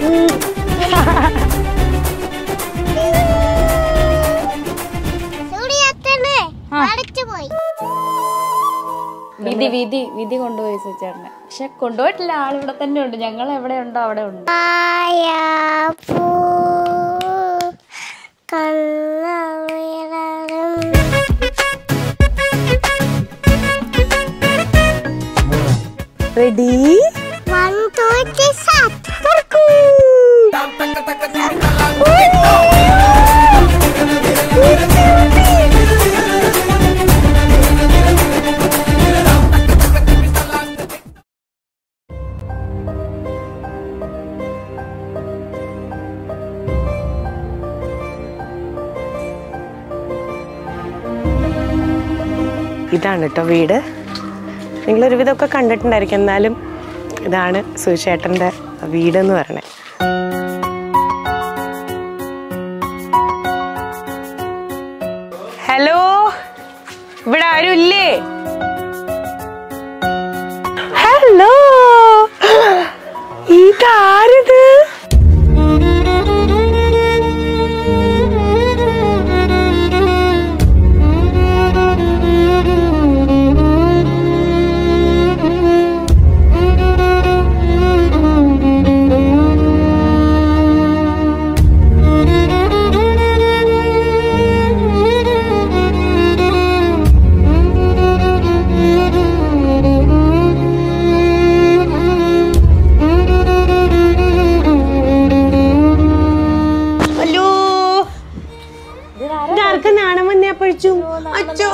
സൂര്യത്തന്നെ അടച്ചു പോയി വിധി വിധി വിധി കൊണ്ടുപോയി സുചേട്ടനെ പക്ഷെ കൊണ്ടുപോയിട്ടില്ല ആളിവിടെ തന്നെ ഉണ്ട് ഞങ്ങൾ എവിടെ ഉണ്ടോ അവിടെ ഉണ്ട് ആയാപ്പൂ കണ്ണവിരലും ready one two three start ഇതാണ് കേട്ടോ വീട് നിങ്ങളൊരു വിധമൊക്കെ കണ്ടിട്ടുണ്ടായിരിക്കും എന്നാലും ഇതാണ് സുചേട്ടൻ്റെ വീടെന്ന് പറയണേ ഹലോ ഇവിടെ ആരും ഇല്ലേ ഹലോ ഇതാരിത് ഹലോ ഇതാർക്ക് നാണം വന്നേ പഴിച്ചു അച്ചോ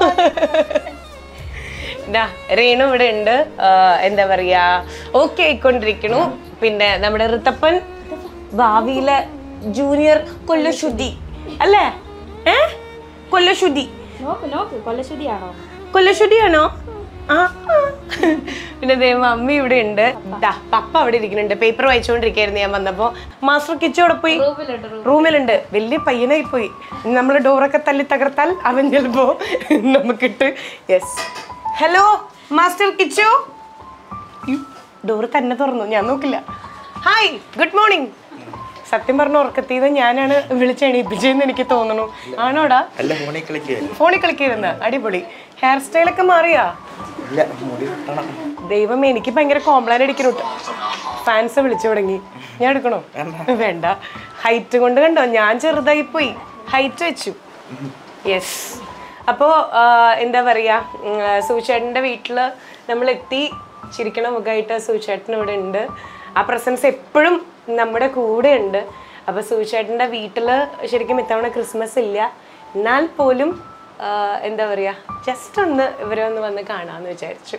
ദാ, റീണു ഇവിടെ ഉണ്ട് ആ, എന്താ പറയാ ഓക്കെ ആയിക്കൊണ്ടിരിക്കണു പിന്നെ നമ്മുടെ ഋത്തപ്പൻ ഭാവിയിലെ ജൂനിയർ കൊല്ലശുദ്ധി അല്ലേ ഏ കൊല്ലശുദ്ധി നോക്ക് നോക്ക് കൊല്ലശ്ശേരിയാണോ കൊല്ലശുദ്ധിയാണോ ആ ആ. പിന്നെ ദേ മമ്മി ഇവിടെ ഉണ്ട് ദാ, പപ്പ അവിടെ ഇരിക്കുന്നുണ്ട് പേപ്പർ വായിച്ചുകൊണ്ടിരിക്കുകയായിരുന്നു ഞാൻ വന്നപ്പോ മാസ്റ്റർ കിച്ചു അവിടെ പോയി റൂമിലുണ്ട് വലിയ പയ്യനായി പോയി നമ്മൾ ഡോറൊക്കെ തല്ലി തകർത്താൽ അവൻ ചിലപ്പോ നമുക്കിട്ട് yes hello master Kichu door തന്നെ തുറന്നു ഞാൻ നോക്കില്ല ഹായ് ഗുഡ് മോർണിംഗ് സത്യം പറഞ്ഞ ഉറക്കത്തീത് ഞാനാണ് വിളിച്ചെണീപ്പിച്ചതെന്ന് എനിക്ക് തോന്നുന്നു ആണോടാ അല്ല ഫോണിൽ കളിക്കുക ഫോണിൽ കളിക്കായിരുന്ന അടിപൊളി ഹെയർ സ്റ്റൈലൊക്കെ മാറിയാ ഇല്ല മുടി വെട്ടണം ദൈവം എനിക്ക് ഭയങ്കര കോംപ്ലൈൻ അടിക്കുന്നു ഫാൻസ് വിളിച്ചു തുടങ്ങി ഞാൻ എടുക്കണോ വേണ്ട ഹൈറ്റ് കൊണ്ട് കണ്ടോ ഞാൻ ചെറുതായി പോയി ഹൈറ്റ് വെച്ചു യെസ് അപ്പോൾ എന്താ പറയുക സൂചേട്ടൻ്റെ വീട്ടിൽ നമ്മൾ എത്തി ചിരിക്കണ മുഖമായിട്ട് സൂചേട്ടൻ ഇവിടെ ഉണ്ട് ആ പ്രസൻസ് എപ്പോഴും നമ്മുടെ കൂടെ ഉണ്ട് അപ്പോൾ സൂചേട്ടൻ്റെ വീട്ടിൽ ശരിക്കും ഇത്തവണ ക്രിസ്മസ് ഇല്ല എന്നാൽ പോലും ആ, എന്താ പറയുക ജസ്റ്റ് ഒന്ന് ഇവരെ ഒന്ന് വന്ന് കാണാമെന്ന് വിചാരിച്ചു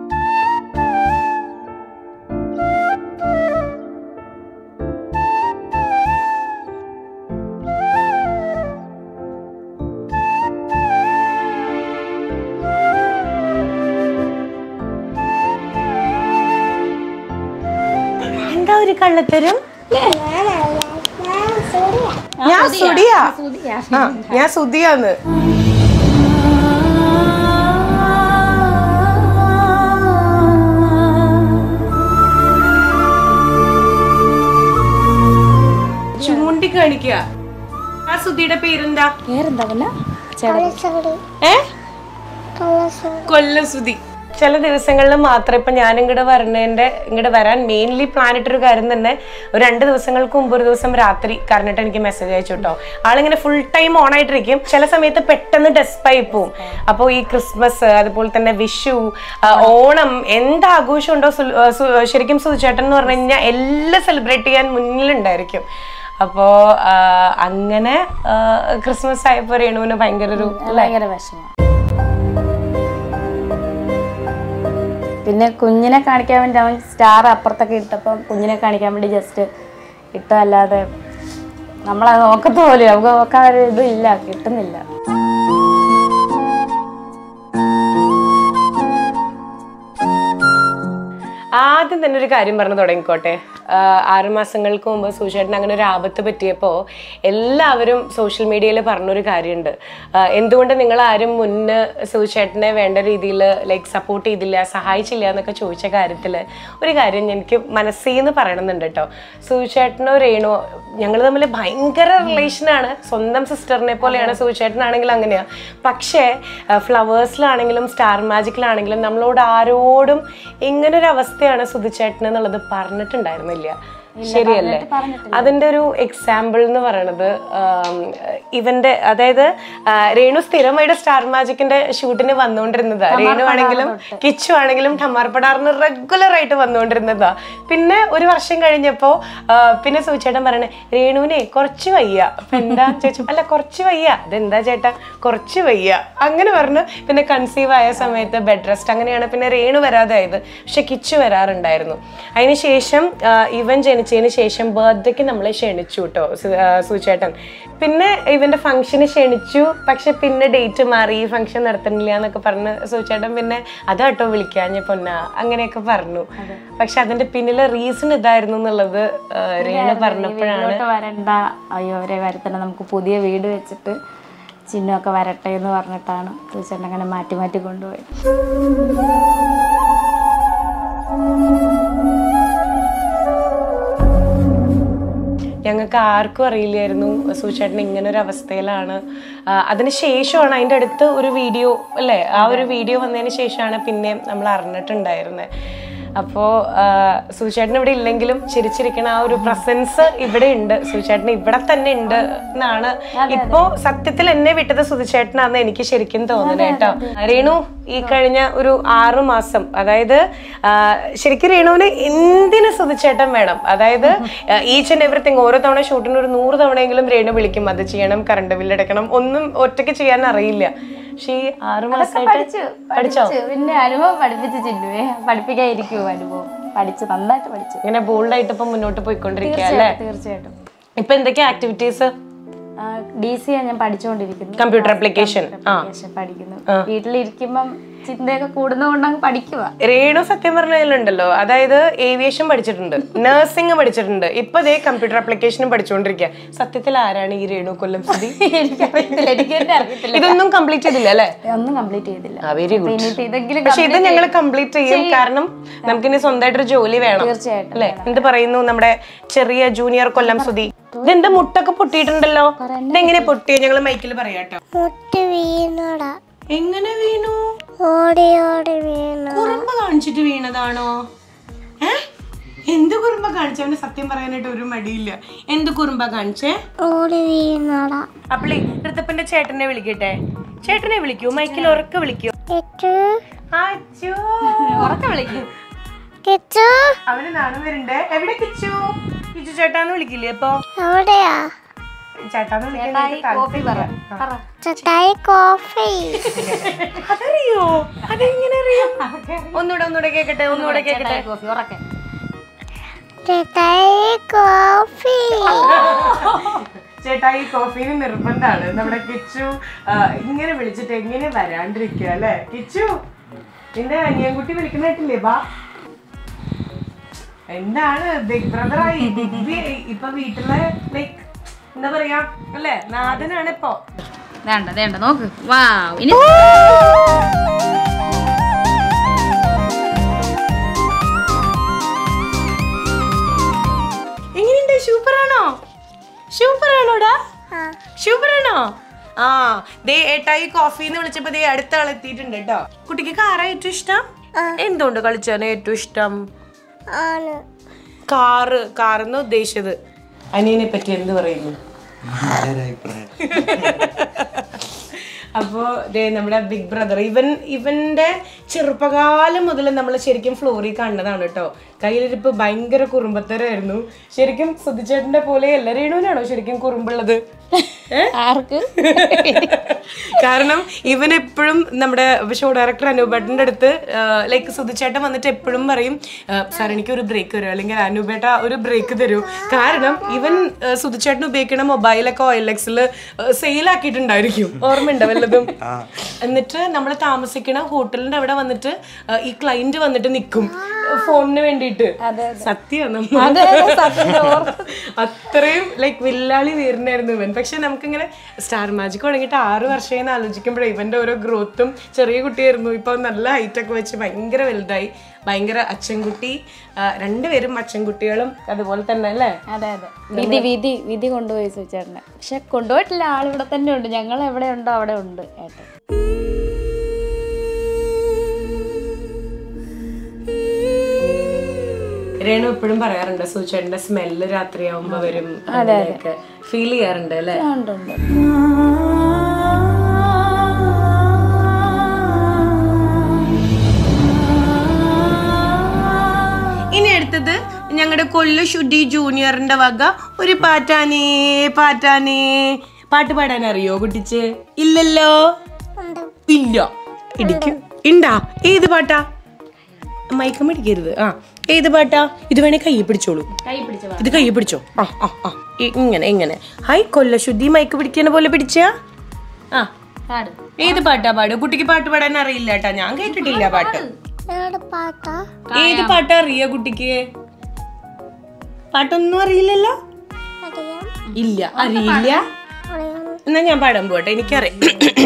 എന്താ ഒരു കള്ളത്തരം ഞാൻ സുഡിയാ ആ ഞാൻ സുധിയാന്ന് ചൂണ്ടിക്കാണിക്കുക ആ സുധിയുടെ പേരെന്താ പേരെന്താ വല്ല കള്ളസോടി ഏ കള്ളസോടി കൊല്ലം സുധി ചില ദിവസങ്ങളിൽ മാത്രം ഇപ്പൊ ഞാൻ ഇങ്ങോട്ട് വരണേന്റെ ഇങ്ങോട്ട് വരാൻ മെയിൻലി പ്ലാൻ ഇട്ടൊരു കാര്യം തന്നെ ഒരു രണ്ട് ദിവസങ്ങൾക്ക് മുമ്പ് ഒരു ദിവസം രാത്രി കറണ്ടിട്ട് എനിക്ക് മെസ്സേജ് അയച്ചു കേട്ടോ ആളിങ്ങനെ ഫുൾ ടൈം ഓൺ ആയിട്ടിരിക്കും ചില സമയത്ത് പെട്ടെന്ന് ഡെസ്പായി പോവും അപ്പോൾ ഈ ക്രിസ്മസ് അതുപോലെ തന്നെ വിഷു ആ, ഓണം എന്ത് ആഘോഷം ഉണ്ടോ സുൽ- ആ, സു- ശരിക്കും സുചേട്ടൻ എന്ന് പറഞ്ഞു കഴിഞ്ഞാൽ എല്ലാം സെലിബ്രേറ്റ് ചെയ്യാൻ മുന്നിലുണ്ടായിരിക്കും അപ്പോൾ അങ്ങനെ ആ, ക്രിസ്മസ് ആയപ്പോൾ രേണുവിന് ഭയങ്കര ഒരു ഭയങ്കര വിഷമം പിന്നെ കുഞ്ഞിനെ കാണിക്കാൻ വേണ്ടി അവൻ സ്റ്റാർ അപ്പുറത്തൊക്കെ ഇട്ടപ്പം കുഞ്ഞിനെ കാണിക്കാൻ വേണ്ടി ജസ്റ്റ് ഇട്ടതല്ലാതെ നമ്മളത് നോക്കത്ത പോലെ നമുക്ക് നോക്കാൻ ഒരു ഇതില്ല കിട്ടുന്നില്ല ആദ്യം തന്നെ ഒരു കാര്യം പറഞ്ഞു തുടങ്ങിക്കോട്ടെ ആറ് മാസങ്ങൾക്ക് മുമ്പ് സുചേട്ടൻ അങ്ങനെ ഒരു ആപത്ത് പറ്റിയപ്പോൾ എല്ലാവരും സോഷ്യൽ മീഡിയയിൽ പറഞ്ഞൊരു കാര്യമുണ്ട് ആ, എന്തുകൊണ്ട് നിങ്ങൾ ആരും മുന്ന് സുചേട്ടനെ വേണ്ട രീതിയിൽ ലൈക്ക് സപ്പോർട്ട് ചെയ്തില്ല സഹായിച്ചില്ല എന്നൊക്കെ ചോദിച്ച കാര്യത്തിൽ ഒരു കാര്യം എനിക്ക് മനസ്സിൽ നിന്ന് പറയണമെന്നുണ്ട് കേട്ടോ സുചേട്ടനോ രേണു ഞങ്ങൾ തമ്മിൽ ഭയങ്കര റിലേഷനാണ് സ്വന്തം സിസ്റ്ററിനെ പോലെയാണ് സുചേട്ടനാണെങ്കിലും അങ്ങനെയാ പക്ഷേ ഫ്ലവേഴ്സിലാണെങ്കിലും സ്റ്റാർ മാജിക്കിലാണെങ്കിലും നമ്മളോട് ആരോടും ഇങ്ങനൊരു അവസ്ഥയാണ് സുധിച്ചേട്ടൻ എന്നുള്ളത് പറഞ്ഞിട്ടുണ്ടായിരുന്നില്ല ശരിയല്ലേ അതിന്റെ ഒരു എക്സാമ്പിൾ എന്ന് പറയണത് ആം, ഇവന്റെ അതായത് ആ, രേണു സ്ഥിരമായിട്ട് സ്റ്റാർ മാജിക്കിന്റെ ഷൂട്ടിന് വന്നുകൊണ്ടിരുന്നതാ രേണു ആണെങ്കിലും കിച്ചു ആണെങ്കിലും ഠമാർപ്പടാറിന് റെഗുലർ ആയിട്ട് വന്നുകൊണ്ടിരുന്നതാ പിന്നെ ഒരു വർഷം കഴിഞ്ഞപ്പോ ആ, പിന്നെ സൂചേട്ടൻ പറയണേ രേണുവിനെ കുറച്ച് വയ്യ അപ്പൊ എന്താ ചോദിച്ചു അല്ല കുറച്ച് വയ്യ അതെന്താ ചേട്ടാ കുറച്ച് വയ്യ അങ്ങനെ പറഞ്ഞു പിന്നെ കൺസീവ് ആയ സമയത്ത് ബെഡ് റെസ്റ്റ് അങ്ങനെയാണ് പിന്നെ രേണു വരാതായത് പക്ഷെ കിച്ചു വരാറുണ്ടായിരുന്നു അതിനുശേഷം ആ, ഇവൻ ജനിച്ചതിന് ശേഷം ബർത്ത്ഡേക്ക് നമ്മളെ ക്ഷണിച്ചു കേട്ടോ സൂചേട്ടൻ പിന്നെ ഇവന്റെ ഫംഗ്ഷന് ക്ഷണിച്ചു പക്ഷെ പിന്നെ ഡേറ്റ് മാറി ഫംഗ്ഷൻ നടത്തണില്ല എന്നൊക്കെ പറഞ്ഞ് സൂചേട്ടൻ പിന്നെ അതാട്ടോ വിളിക്കാഞ്ഞ പൊന്ന അങ്ങനെയൊക്കെ പറഞ്ഞു പക്ഷെ അതിന്റെ പിന്നിലെ റീസൺ ഇതായിരുന്നു എന്നുള്ളത് ആ, രേണു പറഞ്ഞപ്പോഴാണ് വീട്ടിലോട്ട് വരണ്ട അയ്യോ അവരെ വരത്തണ്ട നമുക്ക് പുതിയ വീട് വെച്ചിട്ട് ചിഹ്നമൊക്കെ വരട്ടെ എന്ന് പറഞ്ഞിട്ടാണ് തീർച്ചയായിട്ടും അങ്ങനെ മാറ്റി മാറ്റി കൊണ്ടുപോയി ഞങ്ങൾക്ക് ആർക്കും അറിയില്ലായിരുന്നു സൂചേട്ടൻ ഇങ്ങനെ ഒരു അവസ്ഥയിലാണ് ആ, അതിന് ശേഷമാണ് അതിൻ്റെ അടുത്ത് ഒരു വീഡിയോ അല്ലേ ആ ഒരു വീഡിയോ വന്നതിന് ശേഷമാണ് പിന്നെ നമ്മൾ അറിഞ്ഞിട്ടുണ്ടായിരുന്നത് അപ്പോൾ സൂചേട്ടൻ ഇവിടെ ഇല്ലെങ്കിലും ചിരിച്ചിരിക്കണ ആ ഒരു പ്രസൻസ് ഇവിടെ ഉണ്ട് സൂചേട്ടൻ ഇവിടെ തന്നെ ഉണ്ട് എന്നാണ് ഇപ്പോ സത്യത്തിൽ എന്നെ വിട്ടത് സുധിച്ചേട്ടനാന്ന് എനിക്ക് ശരിക്കും തോന്നുന്നത് കേട്ടോ രേണു ഈ കഴിഞ്ഞ ഒരു ആറു മാസം അതായത് ആ, ശരിക്കും രേണുവിന് എന്തിന് സുധിച്ചേട്ടൻ വേണം അതായത് ഈച്ച് ആൻഡ് എവറിത്തിങ് ഓരോ തവണ ഷൂട്ടിന് ഒരു നൂറ് തവണയെങ്കിലും രേണു വിളിക്കും അത് ചെയ്യണം കറണ്ട് ബില്ല് അടക്കണം ഒന്നും ഒറ്റയ്ക്ക് ചെയ്യാൻ അറിയില്ല പക്ഷേ ഈ ആറു മാസമായിട്ട് പഠിച്ചു പഠിച്ചു പിന്നെ അനുഭവം പഠിപ്പിച്ച് ചില്ലുവേ പഠിപ്പിക്കാതിരിക്കുവോ അനുഭവം പഠിച്ചു നന്നായിട്ട് പഠിച്ചു ഇങ്ങനെ ബോൾഡായിട്ട് ഇപ്പൊ മുന്നോട്ട് പോയിക്കൊണ്ടിരിക്കുക അല്ലേ തീർച്ചയായിട്ടും ഇപ്പൊ എന്തൊക്കെയാ ആക്ടിവിറ്റീസ് ഡി സി ഞാൻ പഠിച്ചുകൊണ്ടിരിക്കുന്നു കമ്പ്യൂട്ടർ ആപ്ലിക്കേഷൻ ആ Application പഠിക്കുന്നു വീട്ടിലിരിക്കുമ്പം ചിന്തയൊക്കെ കൂടുന്നതുകൊണ്ട് അങ്ങ് പഠിക്കുക രേണു സത്യം പറഞ്ഞതിലുണ്ടല്ലോ അതായത് ഏവിയേഷൻ പഠിച്ചിട്ടുണ്ട് നഴ്സിംഗ് പഠിച്ചിട്ടുണ്ട് ഇപ്പൊ ദേ കമ്പ്യൂട്ടർ ആപ്ലിക്കേഷനും പഠിച്ചുകൊണ്ടിരിക്കുക സത്യത്തിൽ ആരാണ് ഈ രേണു കൊല്ലം സ്ഥിതി എനിക്കറിയത്തില്ല എനിക്ക് തന്നെ അറിയത്തില്ല ഇതൊന്നും കംപ്ലീറ്റ് ചെയ്തില്ല അല്ലേ ഒന്നും കംപ്ലീറ്റ് ചെയ്തില്ല ആ വെരി ഗുഡ് ഇനിയിപ്പോ ഇതെങ്കിലും പക്ഷെ ഇത് ഞങ്ങൾ കംപ്ലീറ്റ് ചെയ്യും കാരണം നമുക്കിനി സ്വന്തമായിട്ടൊരു ജോലി വേണം തീർച്ചയായിട്ടും അല്ലെ എന്ത് പറയുന്നു നമ്മുടെ ചെറിയ ജൂനിയർ കൊല്ലം സുധി ഇതെന്താ മുട്ടൊക്കെ പൊട്ടിയിട്ടുണ്ടല്ലോ ഇതെങ്ങനെ പൊട്ടിയോ ഞങ്ങൾ മൈക്കിൽ പറയാട്ടോ മുട്ട് വീണടാ എങ്ങനെ വീണു ഓടി ഓടി വീണ കുറുമ്പ് കാണിച്ചിട്ട് വീണതാണോ ഏ? എന്ത് കുറുമ്പ കാണിച്ചവന് സത്യം പറയാനായിട്ട് ഒരു മടിയില്ല എന്ത് കുറുമ്പ കാണിച്ചേ ഓടി വീണടാ അപ്പളേ ഋത്തപ്പന്റെ ചേട്ടനെ വിളിക്കട്ടെ ചേട്ടനെ വിളിക്കൂ മൈക്കിൽ ഉറക്ക വിളിക്കൂ കിച്ചു അച്ചോ ഉറക്കെ വിളിക്കും കിച്ചു അവന് നാണം വരുന്നുണ്ട് എവിടെ കിച്ചു കിച്ചു ചേട്ടാന്ന് വിളിക്കില്ലേ അപ്പൊ എവിടെയാ ചേട്ടാന്ന് വിളിക്കാൻ എനിക്ക് കോഫി പറ താല്പര്യമില്ല. പറ ചട്ടായി കോഫി അതറിയോ അതെങ്ങനെ അറിയാം ഒന്നുകൂടെ ഒന്നുകൂടെ കേക്കട്ടെ ഒന്നുകൂടെ കേക്കട്ടെ കോഫി ഉറക്കെ ചട്ടായി കോഫി ചേട്ടാ ഈ കോഫീന് നിർബന്ധമാണ് നമ്മുടെ കിച്ചു ആ, ഇങ്ങനെ വിളിച്ചിട്ട് എങ്ങനെ വരാണ്ടിരിക്കുക അല്ലെ കിച്ചു നിന്റെ അനിയൻകുട്ടി വിളിക്കുന്നിട്ടില്ലേ ബാ എന്താണ് ബിഗ് ബ്രദർ ആയി ബിഗ് ബി ആയി. ഇപ്പൊ വീട്ടിലെ ലൈക്ക് എന്താ പറയാ അല്ലേ നാഥനാണ് ഇപ്പൊ വേണ്ട വേണ്ട നോക്ക് വാ ഇനി എങ്ങനെയുണ്ട് സൂപ്പറാണോ സൂപ്പറാണോടാ ആ സൂപ്പറാണോ ആ ദേ ഏട്ടായി കോഫി എന്ന് വിളിച്ചപ്പോ ദേ അടുത്ത ആൾ എത്തിയിട്ടുണ്ട് കേട്ടോ കുട്ടിക്ക് കാറാ ഏറ്റവും ഇഷ്ടം എന്തുകൊണ്ട് കളിച്ചാണ് ഏറ്റവും ഇഷ്ടം ആണ് കാറ് കാറെന്ന് ഉദ്ദേശിച്ചത് അനിയനെ പറ്റി എന്ത് പറയുന്നു നല്ലൊരു അഭിപ്രായം അപ്പോ ദേ നമ്മുടെ ബിഗ് ബ്രദർ ഇവൻ ഇവന്റെ ചെറുപ്പകാലം മുതൽ നമ്മൾ ശരിക്കും ഫ്ലോറിൽ കാണുന്നതാണ് കേട്ടോ കയ്യിലിരിപ്പ് ഭയങ്കര കുറുമ്പത്തരായിരുന്നു ശരിക്കും സുധിച്ചേട്ടന്റെ പോലെ എല്ലാ രേണുവിനാണോ ശരിക്കും കുറുമ്പുള്ളത് ഏ? ആർക്ക് കാരണം ഇവൻ എപ്പോഴും നമ്മുടെ ഷോ ഡയറക്ടർ അനൂപേട്ടൻ്റെ അടുത്ത് ലൈക്ക് സുധിച്ചേട്ടൻ വന്നിട്ട് എപ്പോഴും പറയും സാർ എനിക്ക് ഒരു ബ്രേക്ക് തരുമോ അല്ലെങ്കിൽ അനൂപേട്ട ഒരു ബ്രേക്ക് തരൂ കാരണം ഇവൻ സുധിച്ചേട്ടൻ ഉപയോഗിക്കുന്ന മൊബൈലൊക്കെ ഓയിൽ എക്സിൽ സെയിലാക്കിയിട്ടുണ്ടായിരിക്കും ഓർമ്മയുണ്ടോ വല്ലതും എന്നിട്ട് നമ്മൾ താമസിക്കണ ഹോട്ടലിന്റെ അവിടെ വന്നിട്ട് ആ, ഈ ക്ലൈന്റ് വന്നിട്ട് നിൽക്കും ഫോണിന് വേണ്ടിയിട്ട് സത്യമാണ് അത്രയും ലൈക്ക് വില്ലാളി വീരനായിരുന്നു ഇവൻ പക്ഷെ നമുക്കിങ്ങനെ സ്റ്റാർ മാജിക് തുടങ്ങിയിട്ട് ആറ് വർഷമായി എന്ന് ആലോചിക്കുമ്പോഴേ ഇവന്റെ ഓരോ ഗ്രോത്തും ചെറിയ കുട്ടിയായിരുന്നു ഇപ്പൊ നല്ല ഹൈറ്റ് ഒക്കെ വെച്ച് ഭയങ്കര വലുതായി ഭയങ്കര അച്ഛൻകുട്ടി ആ, രണ്ടുപേരും അച്ഛൻകുട്ടികളും അതുപോലെ തന്നെ അല്ലേ അതെ അതെ വിധി വിധി വിധി കൊണ്ടുപോയി സുചേട്ടനെ പക്ഷെ കൊണ്ടുപോയിട്ടില്ല ആളിവിടെ തന്നെ ഉണ്ട് ഞങ്ങൾ എവിടെ ഉണ്ടോ അവിടെ ഉണ്ട് ഏട്ടൻ രേണു എപ്പോഴും പറയാറുണ്ട് സൂചേട്ടന്റെ സ്മെല്ല് രാത്രിയാവുമ്പോ വരും അങ്ങനെയൊക്കെ ഫീൽ ചെയ്യാറുണ്ട് അല്ലേ ഉണ്ട് ഉണ്ട് ഇനി അടുത്തത് ഞങ്ങളുടെ കൊല്ലു ശുദ്ധി ജൂനിയറിന്റെ വക ഒരു പാറ്റാനേ പാറ്റാനേ പാട്ട് പാടാൻ അറിയോ കുട്ടിച്ച് ഇല്ലല്ലോ ഇല്ല ഇടിക്കും ഇണ്ടാ ഏത് പാട്ടാ മയക്കം പിടിക്കരുത് ആ ഏത് പാട്ടാ ഇത് വേണേ കൈ പിടിച്ചോളൂ കൈ പിടിച്ച ഇത് കൈ പിടിച്ചോ ആ ആ ആ ഇ- ഇങ്ങനെ ഇങ്ങനെ ഹായ് കൊല്ലശുദ്ധി മയക്ക് പിടിക്കുന്ന പോലെ പിടിച്ച ആ പാട് ഏത് പാട്ടാ പാട് കുട്ടിക്ക് പാട്ട് പാടാൻ അറിയില്ല കേട്ടാ ഞാൻ കേട്ടിട്ടില്ല പാട്ട് ഏത് പാട്ടാ ഏത് പാട്ടാ അറിയ കുട്ടിക്ക് പാട്ടൊന്നും അറിയില്ലല്ലോ അറിയാം ഇല്ല അറിയില്ല അറിയാം എന്നാ ഞാൻ പാടാൻ പോട്ടെ എനിക്കറിയാം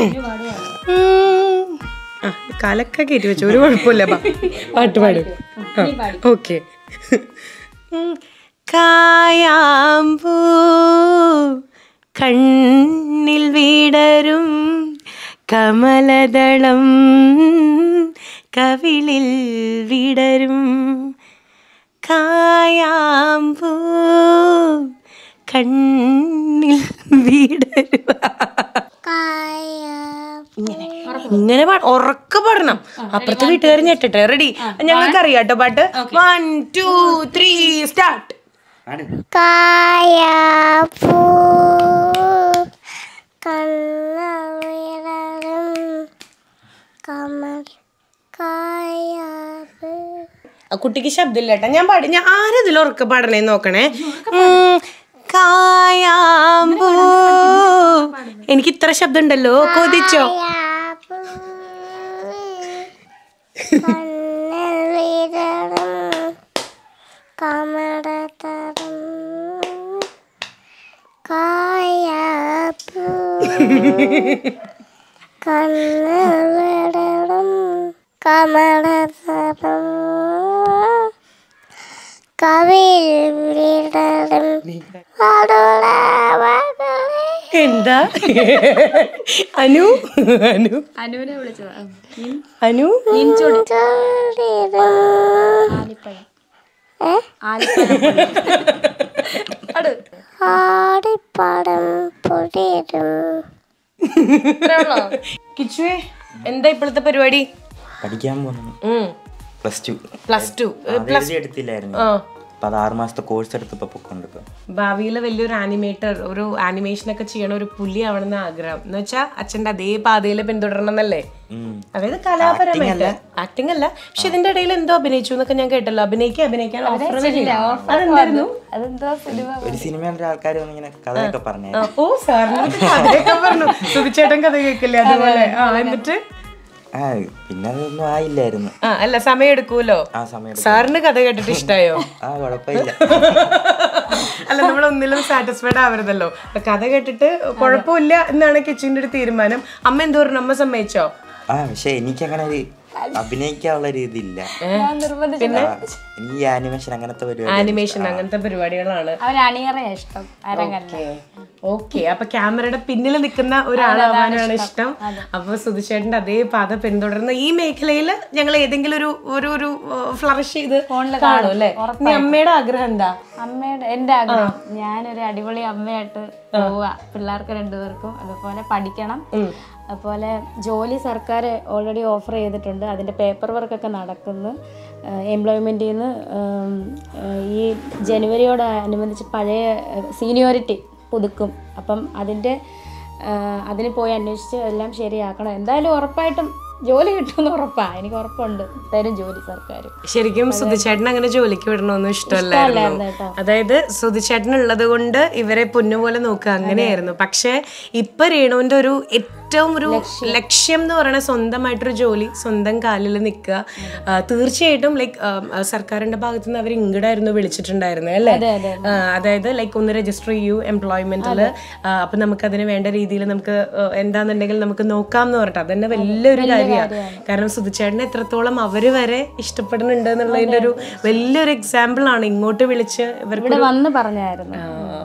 ഉം. ആ കാലൊക്കെ കയറ്റി വെച്ചു ഒരു കുഴപ്പമില്ല ബാ. പാട്ട് പാടും ഓക്കെ കായാമ്പൂ കണ്ണിൽ വിടരും കമലദളം കവിളിൽ വിടരും കായാമ്പൂ കണ്ണിൽ വിടരും കായ ഇങ്ങനെ പാ- ഉറക്കെ പാടണം അപ്പുറത്തെ വീട്ടുകാർ ഞെട്ടട്ടെ റെഡി ഞങ്ങൾക്ക് അറിയാട്ടോ പാട്ട് വൺ ടു ത്രീ സ്റ്റാർട്ട് കായാപ്പൂ കണ്ണവിടരും കമൽ കായാപ്പ് കുട്ടിക്ക് ശബ്ദമില്ല കേട്ടാ ഞാൻ പാടി ഞാൻ ആരതിൽ ഉറക്കെ പാടണേ നോക്കണേ ഉം, കായാമ്പൂ എനിക്ക് ഇത്ര ശബ്ദം ഉണ്ടല്ലോ കൊതിച്ചോ കായാപ്പൂ കണ്ണിൽ വിടരും കമലതരം കായാപ്പൂ കണ്ണിൽ വിടരും കമലതരം കവിൽ വിടരും വടുള വടുളേ എന്താ അനു അനു അനുവിനെ വിളിച്ചതാ അനു ആലിപ്പഴം ഏ? പാട് ആടിപ്പാടം പൊടിയിടും കിച്ചുവേ എന്താ ഇപ്പോഴത്തെ പരിപാടി പഠിക്കാൻ പോകുന്നു പ്ലസ് ടു പ്ലസ് ടു എഴുതി എടുത്തില്ലായിരുന്നു ആ അപ്പൊ അത് ആറ് മാസത്തെ കോഴ്സ് എടുത്തപ്പോ പൊക്കൊണ്ടിപ്പോ ഭാവിയിൽ വലിയൊരു ആനിമേറ്റർ ഒരു ആനിമേഷൻ ഒക്കെ ചെയ്യണ ഒരു പുലി ആവണമെന്ന് ആഗ്രഹം എന്ന് വെച്ചാൽ അച്ഛന്റെ അതേ പാതയിൽ പിന്തുടരണം എന്നല്ലേ അതായത് കലാപരമായിട്ട് ആക്ടിംഗ് അല്ല പക്ഷെ ഇതിന്റെ ഇടയിൽ എന്തോ അഭിനയിച്ചു എന്നൊക്കെ ഞാൻ കേട്ടല്ലോ അഭിനയിക്കാൻ അഭിനയിക്കാൻ ഓഫർ അതെന്തായിരുന്നു അതെന്തോ സിനിമ ഒരു സിനിമയുടെ ആൾക്കാർ വന്നിങ്ങനെ കഥയൊക്കെ പറഞ്ഞു ആ, ഓ സാറിന് കഥയൊക്കെ പറഞ്ഞു സുധിച്ചേട്ടൻ കഥ കേൾക്കില്ലേ അതുപോലെ ആ എന്നിട്ട് ആ പിന്നെ അതൊന്നും ആയില്ലായിരുന്നു ആ അല്ല സമയം എടുക്കൂലോ ആ സമയം സാറിന് കഥ കേട്ടിട്ട് ഇഷ്ടായോ ആ കുഴപ്പമില്ല അല്ല നമ്മൾ ഒന്നിലും സാറ്റിസ്ഫൈഡ് ആവരുതല്ലോ അപ്പൊ കഥ കേട്ടിട്ട് കുഴപ്പമില്ല എന്നാണ് കിച്ചിന്റെ ഒരു തീരുമാനം അമ്മ എന്ത് പറഞ്ഞു അമ്മ സമ്മതിച്ചോ ആ പക്ഷെ എനിക്കങ്ങനെ ഒരു അഭിനയിക്കാനുള്ള ഒരു ഇതില്ല ഞാൻ നിർബന്ധിച്ചു ആ, എനിക്ക് ഈ ആനിമേഷൻ അങ്ങനത്തെ പരിപാടി ആനിമേഷൻ അങ്ങനത്തെ പരിപാടികളാണ് അവന് അണിയറയാ ഇഷ്ടം അരങ്ങല്ല ഓക്കെ അപ്പൊ ക്യാമറയുടെ പിന്നിൽ നിൽക്കുന്ന ഒരാളാവാനാണ് ഇഷ്ടം അപ്പൊ സുധിച്ചേട്ടന്റെ അതേ പാത പിന്തുടർന്ന് ഈ മേഖലയിൽ ഞങ്ങൾ ഏതെങ്കിലും ഒരു ഒരു ഒരു ഫ്ലറിഷ് ചെയ്ത് കാണും അല്ലേ ഇനി അമ്മയുടെ ആഗ്രഹം എന്താ അമ്മയുടെ എൻ്റെ ആഗ്രഹം ഞാനൊരു അടിപൊളി അമ്മയായിട്ട് പോവുക പിള്ളേർക്ക് രണ്ടുപേർക്കും അതുപോലെ പഠിക്കണം അതുപോലെ ജോലി സർക്കാർ ഓൾറെഡി ഓഫർ ചെയ്തിട്ടുണ്ട് അതിൻ്റെ പേപ്പർ വർക്കൊക്കെ നടക്കുന്നു എംപ്ലോയ്മെൻറ്റിൽ നിന്ന് ഉം, ഈ ജനുവരിയോട് അനുബന്ധിച്ച് പഴയ സീനിയോറിറ്റി പുതുക്കും അപ്പം അതിൻ്റെ ആ, അതിന് പോയി അന്വേഷിച്ച് എല്ലാം ശരിയാക്കണം എന്തായാലും ഉറപ്പായിട്ടും ജോലി കിട്ടുമെന്ന് ഉറപ്പാ എനിക്ക് ഉറപ്പുണ്ട് തരും ജോലി സർക്കാർ ശരിക്കും സുധിച്ചേട്ടൻ അങ്ങനെ ജോലിക്ക് വിടണമെന്നും ഇഷ്ടമല്ലായിരുന്നു ഇഷ്ടമല്ലായിരുന്നു കേട്ടോ. അതായത് സുധിച്ചേട്ടൻ ഉള്ളത് കൊണ്ട് ഇവരെ പൊന്നുപോലെ നോക്കുക അങ്ങനെയായിരുന്നു പക്ഷെ ഇപ്പൊ രേണുവിന്റെ ഒരു ഏറ്റവും ഒരു ലക്ഷ്യം എന്ന് പറയുന്നത് സ്വന്തമായിട്ടൊരു ജോലി സ്വന്തം കാലിൽ നിൽക്കുക ആ, തീർച്ചയായിട്ടും ലൈക്ക് സർക്കാരിന്റെ ഭാഗത്തു നിന്ന് അവർ ഇങ്ങടായിരുന്നു വിളിച്ചിട്ടുണ്ടായിരുന്നത് അല്ലേ ആ, അതായത് ലൈക്ക് ഒന്ന് രജിസ്റ്റർ ചെയ്യൂ എംപ്ലോയ്മെന്റിൽ അപ്പൊ നമുക്ക് അതിന് വേണ്ട രീതിയിൽ നമുക്ക് ആ, എന്താന്നുണ്ടെങ്കിൽ നമുക്ക് നോക്കാം എന്ന് പറഞ്ഞിട്ട് അതന്നെ വലിയൊരു കാര്യമാണ് കാരണം സുധിച്ചേട്ടനെ എത്രത്തോളം അവര് വരെ ഇഷ്ടപ്പെടുന്നുണ്ട് എന്നുള്ളതിന്റെ ഒരു വലിയൊരു എക്സാമ്പിൾ ആണ് ഇങ്ങോട്ട് വിളിച്ച് ഇവർക്ക് ഇവിടെ വന്ന് പറഞ്ഞായിരുന്നു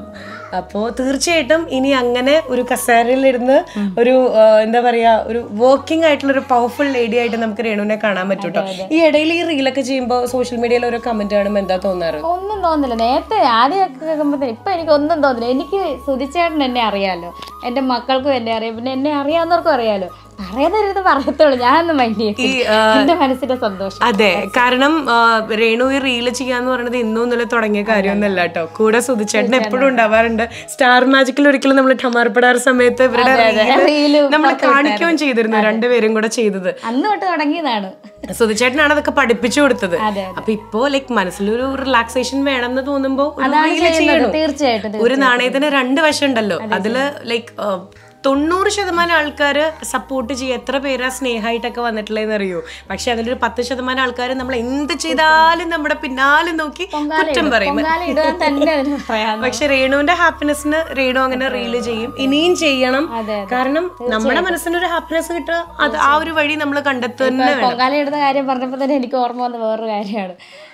അപ്പോ തീർച്ചയായിട്ടും ഇനി അങ്ങനെ ഒരു കസേരയിലിരുന്ന് ഒരു ആ, എന്താ പറയാ ഒരു വർക്കിംഗ് ആയിട്ടുള്ള ഒരു പവർഫുൾ ലേഡി ആയിട്ട് നമുക്ക് രേണുവിനെ കാണാൻ പറ്റും കേട്ടോ ഈ ഇടയിൽ ഈ റീലൊക്കെ ചെയ്യുമ്പോൾ സോഷ്യൽ മീഡിയയിൽ ഓരോ കമന്റ് കാണുമ്പോൾ എന്താ തോന്നാറ് ഒന്നും തോന്നില്ല നേരത്തെ ആദ്യമൊക്കെ കേൾക്കുമ്പോൾ ഇപ്പൊ എനിക്ക് ഒന്നും തോന്നില്ല എനിക്ക് സുധിച്ചേട്ടൻ എന്നെ അറിയാലോ എൻ്റെ മക്കൾക്കും എന്നെ അറിയാം പിന്നെ എന്നെ അറിയാവുന്നവർക്കും അറിയാലോ പറയുന്നൊരിത് പറയത്തുള്ളൂ ഞാനൊന്നും മൈൻഡ് ചെയ്യും എന്റെ മനസ്സിന്റെ സന്തോഷം അതെ കാരണം ആ, രേണു ഈ റീല് ചെയ്യാന്ന് പറയുന്നത് ഇന്നും ഇന്നലെ തുടങ്ങിയ കാര്യമൊന്നുമല്ല കേട്ടോ കൂടെ സുധിച്ചേട്ടൻ എപ്പോഴും ഉണ്ടാവാറുണ്ട് സ്റ്റാർ മാജിക്കിൽ ഒരിക്കലും നമ്മൾ ടമാർപ്പെടാറ് സമയത്ത് ഇവരുടെ റീല് നമ്മൾ കാണിക്കുകയും ചെയ്തിരുന്നു രണ്ടുപേരും കൂടെ ചെയ്തത് അന്ന് തൊട്ട് തുടങ്ങിയതാണ് സുധിച്ചേട്ടനാണ് അതൊക്കെ പഠിപ്പിച്ചു കൊടുത്തത് അതെ, അപ്പൊ ഇപ്പോ ലൈക്ക് മനസ്സിലൊരു റിലാക്സേഷൻ വേണം എന്ന് തോന്നുമ്പോ ഒരു അതാണ് reel ചെയ്യുന്നത് ചെയ്യണം. തീർച്ചയായിട്ടും ഒരു നാണയത്തിന് രണ്ട് വശം ഉണ്ടല്ലോ അതില് ലൈക്ക് തൊണ്ണൂറ് ശതമാനം ആൾക്കാർ സപ്പോർട്ട് ചെയ്യും എത്ര പേരാ സ്നേഹമായിട്ടൊക്കെ വന്നിട്ടുള്ളതെന്ന് അറിയോ പക്ഷെ അതിലൊരു പത്ത് ശതമാനം ആൾക്കാർ നമ്മൾ എന്ത് ചെയ്താലും നമ്മുടെ പിന്നാലെ നോക്കി കുറ്റം പറയും പൊങ്കാല ഇടാൻ തന്നെ അതിന് പറയാം പക്ഷെ രേണുവിന്റെ ഹാപ്പിനെസ്സിന് രേണു അങ്ങനെ റീല് ചെയ്യും ഇനിയും ചെയ്യണം കാരണം നമ്മുടെ മനസ്സിനൊരു ഹാപ്പിനെസ് കിട്ടുക അത് ആ ഒരു വഴി നമ്മൾ കണ്ടെത്തുക തന്നെ വേണം പൊങ്കാല ഇടുന്ന കാര്യം പറഞ്ഞപ്പോൾ തന്നെ എനിക്ക് ഓർമ്മ വന്ന വേറൊരു കാര്യമാണ്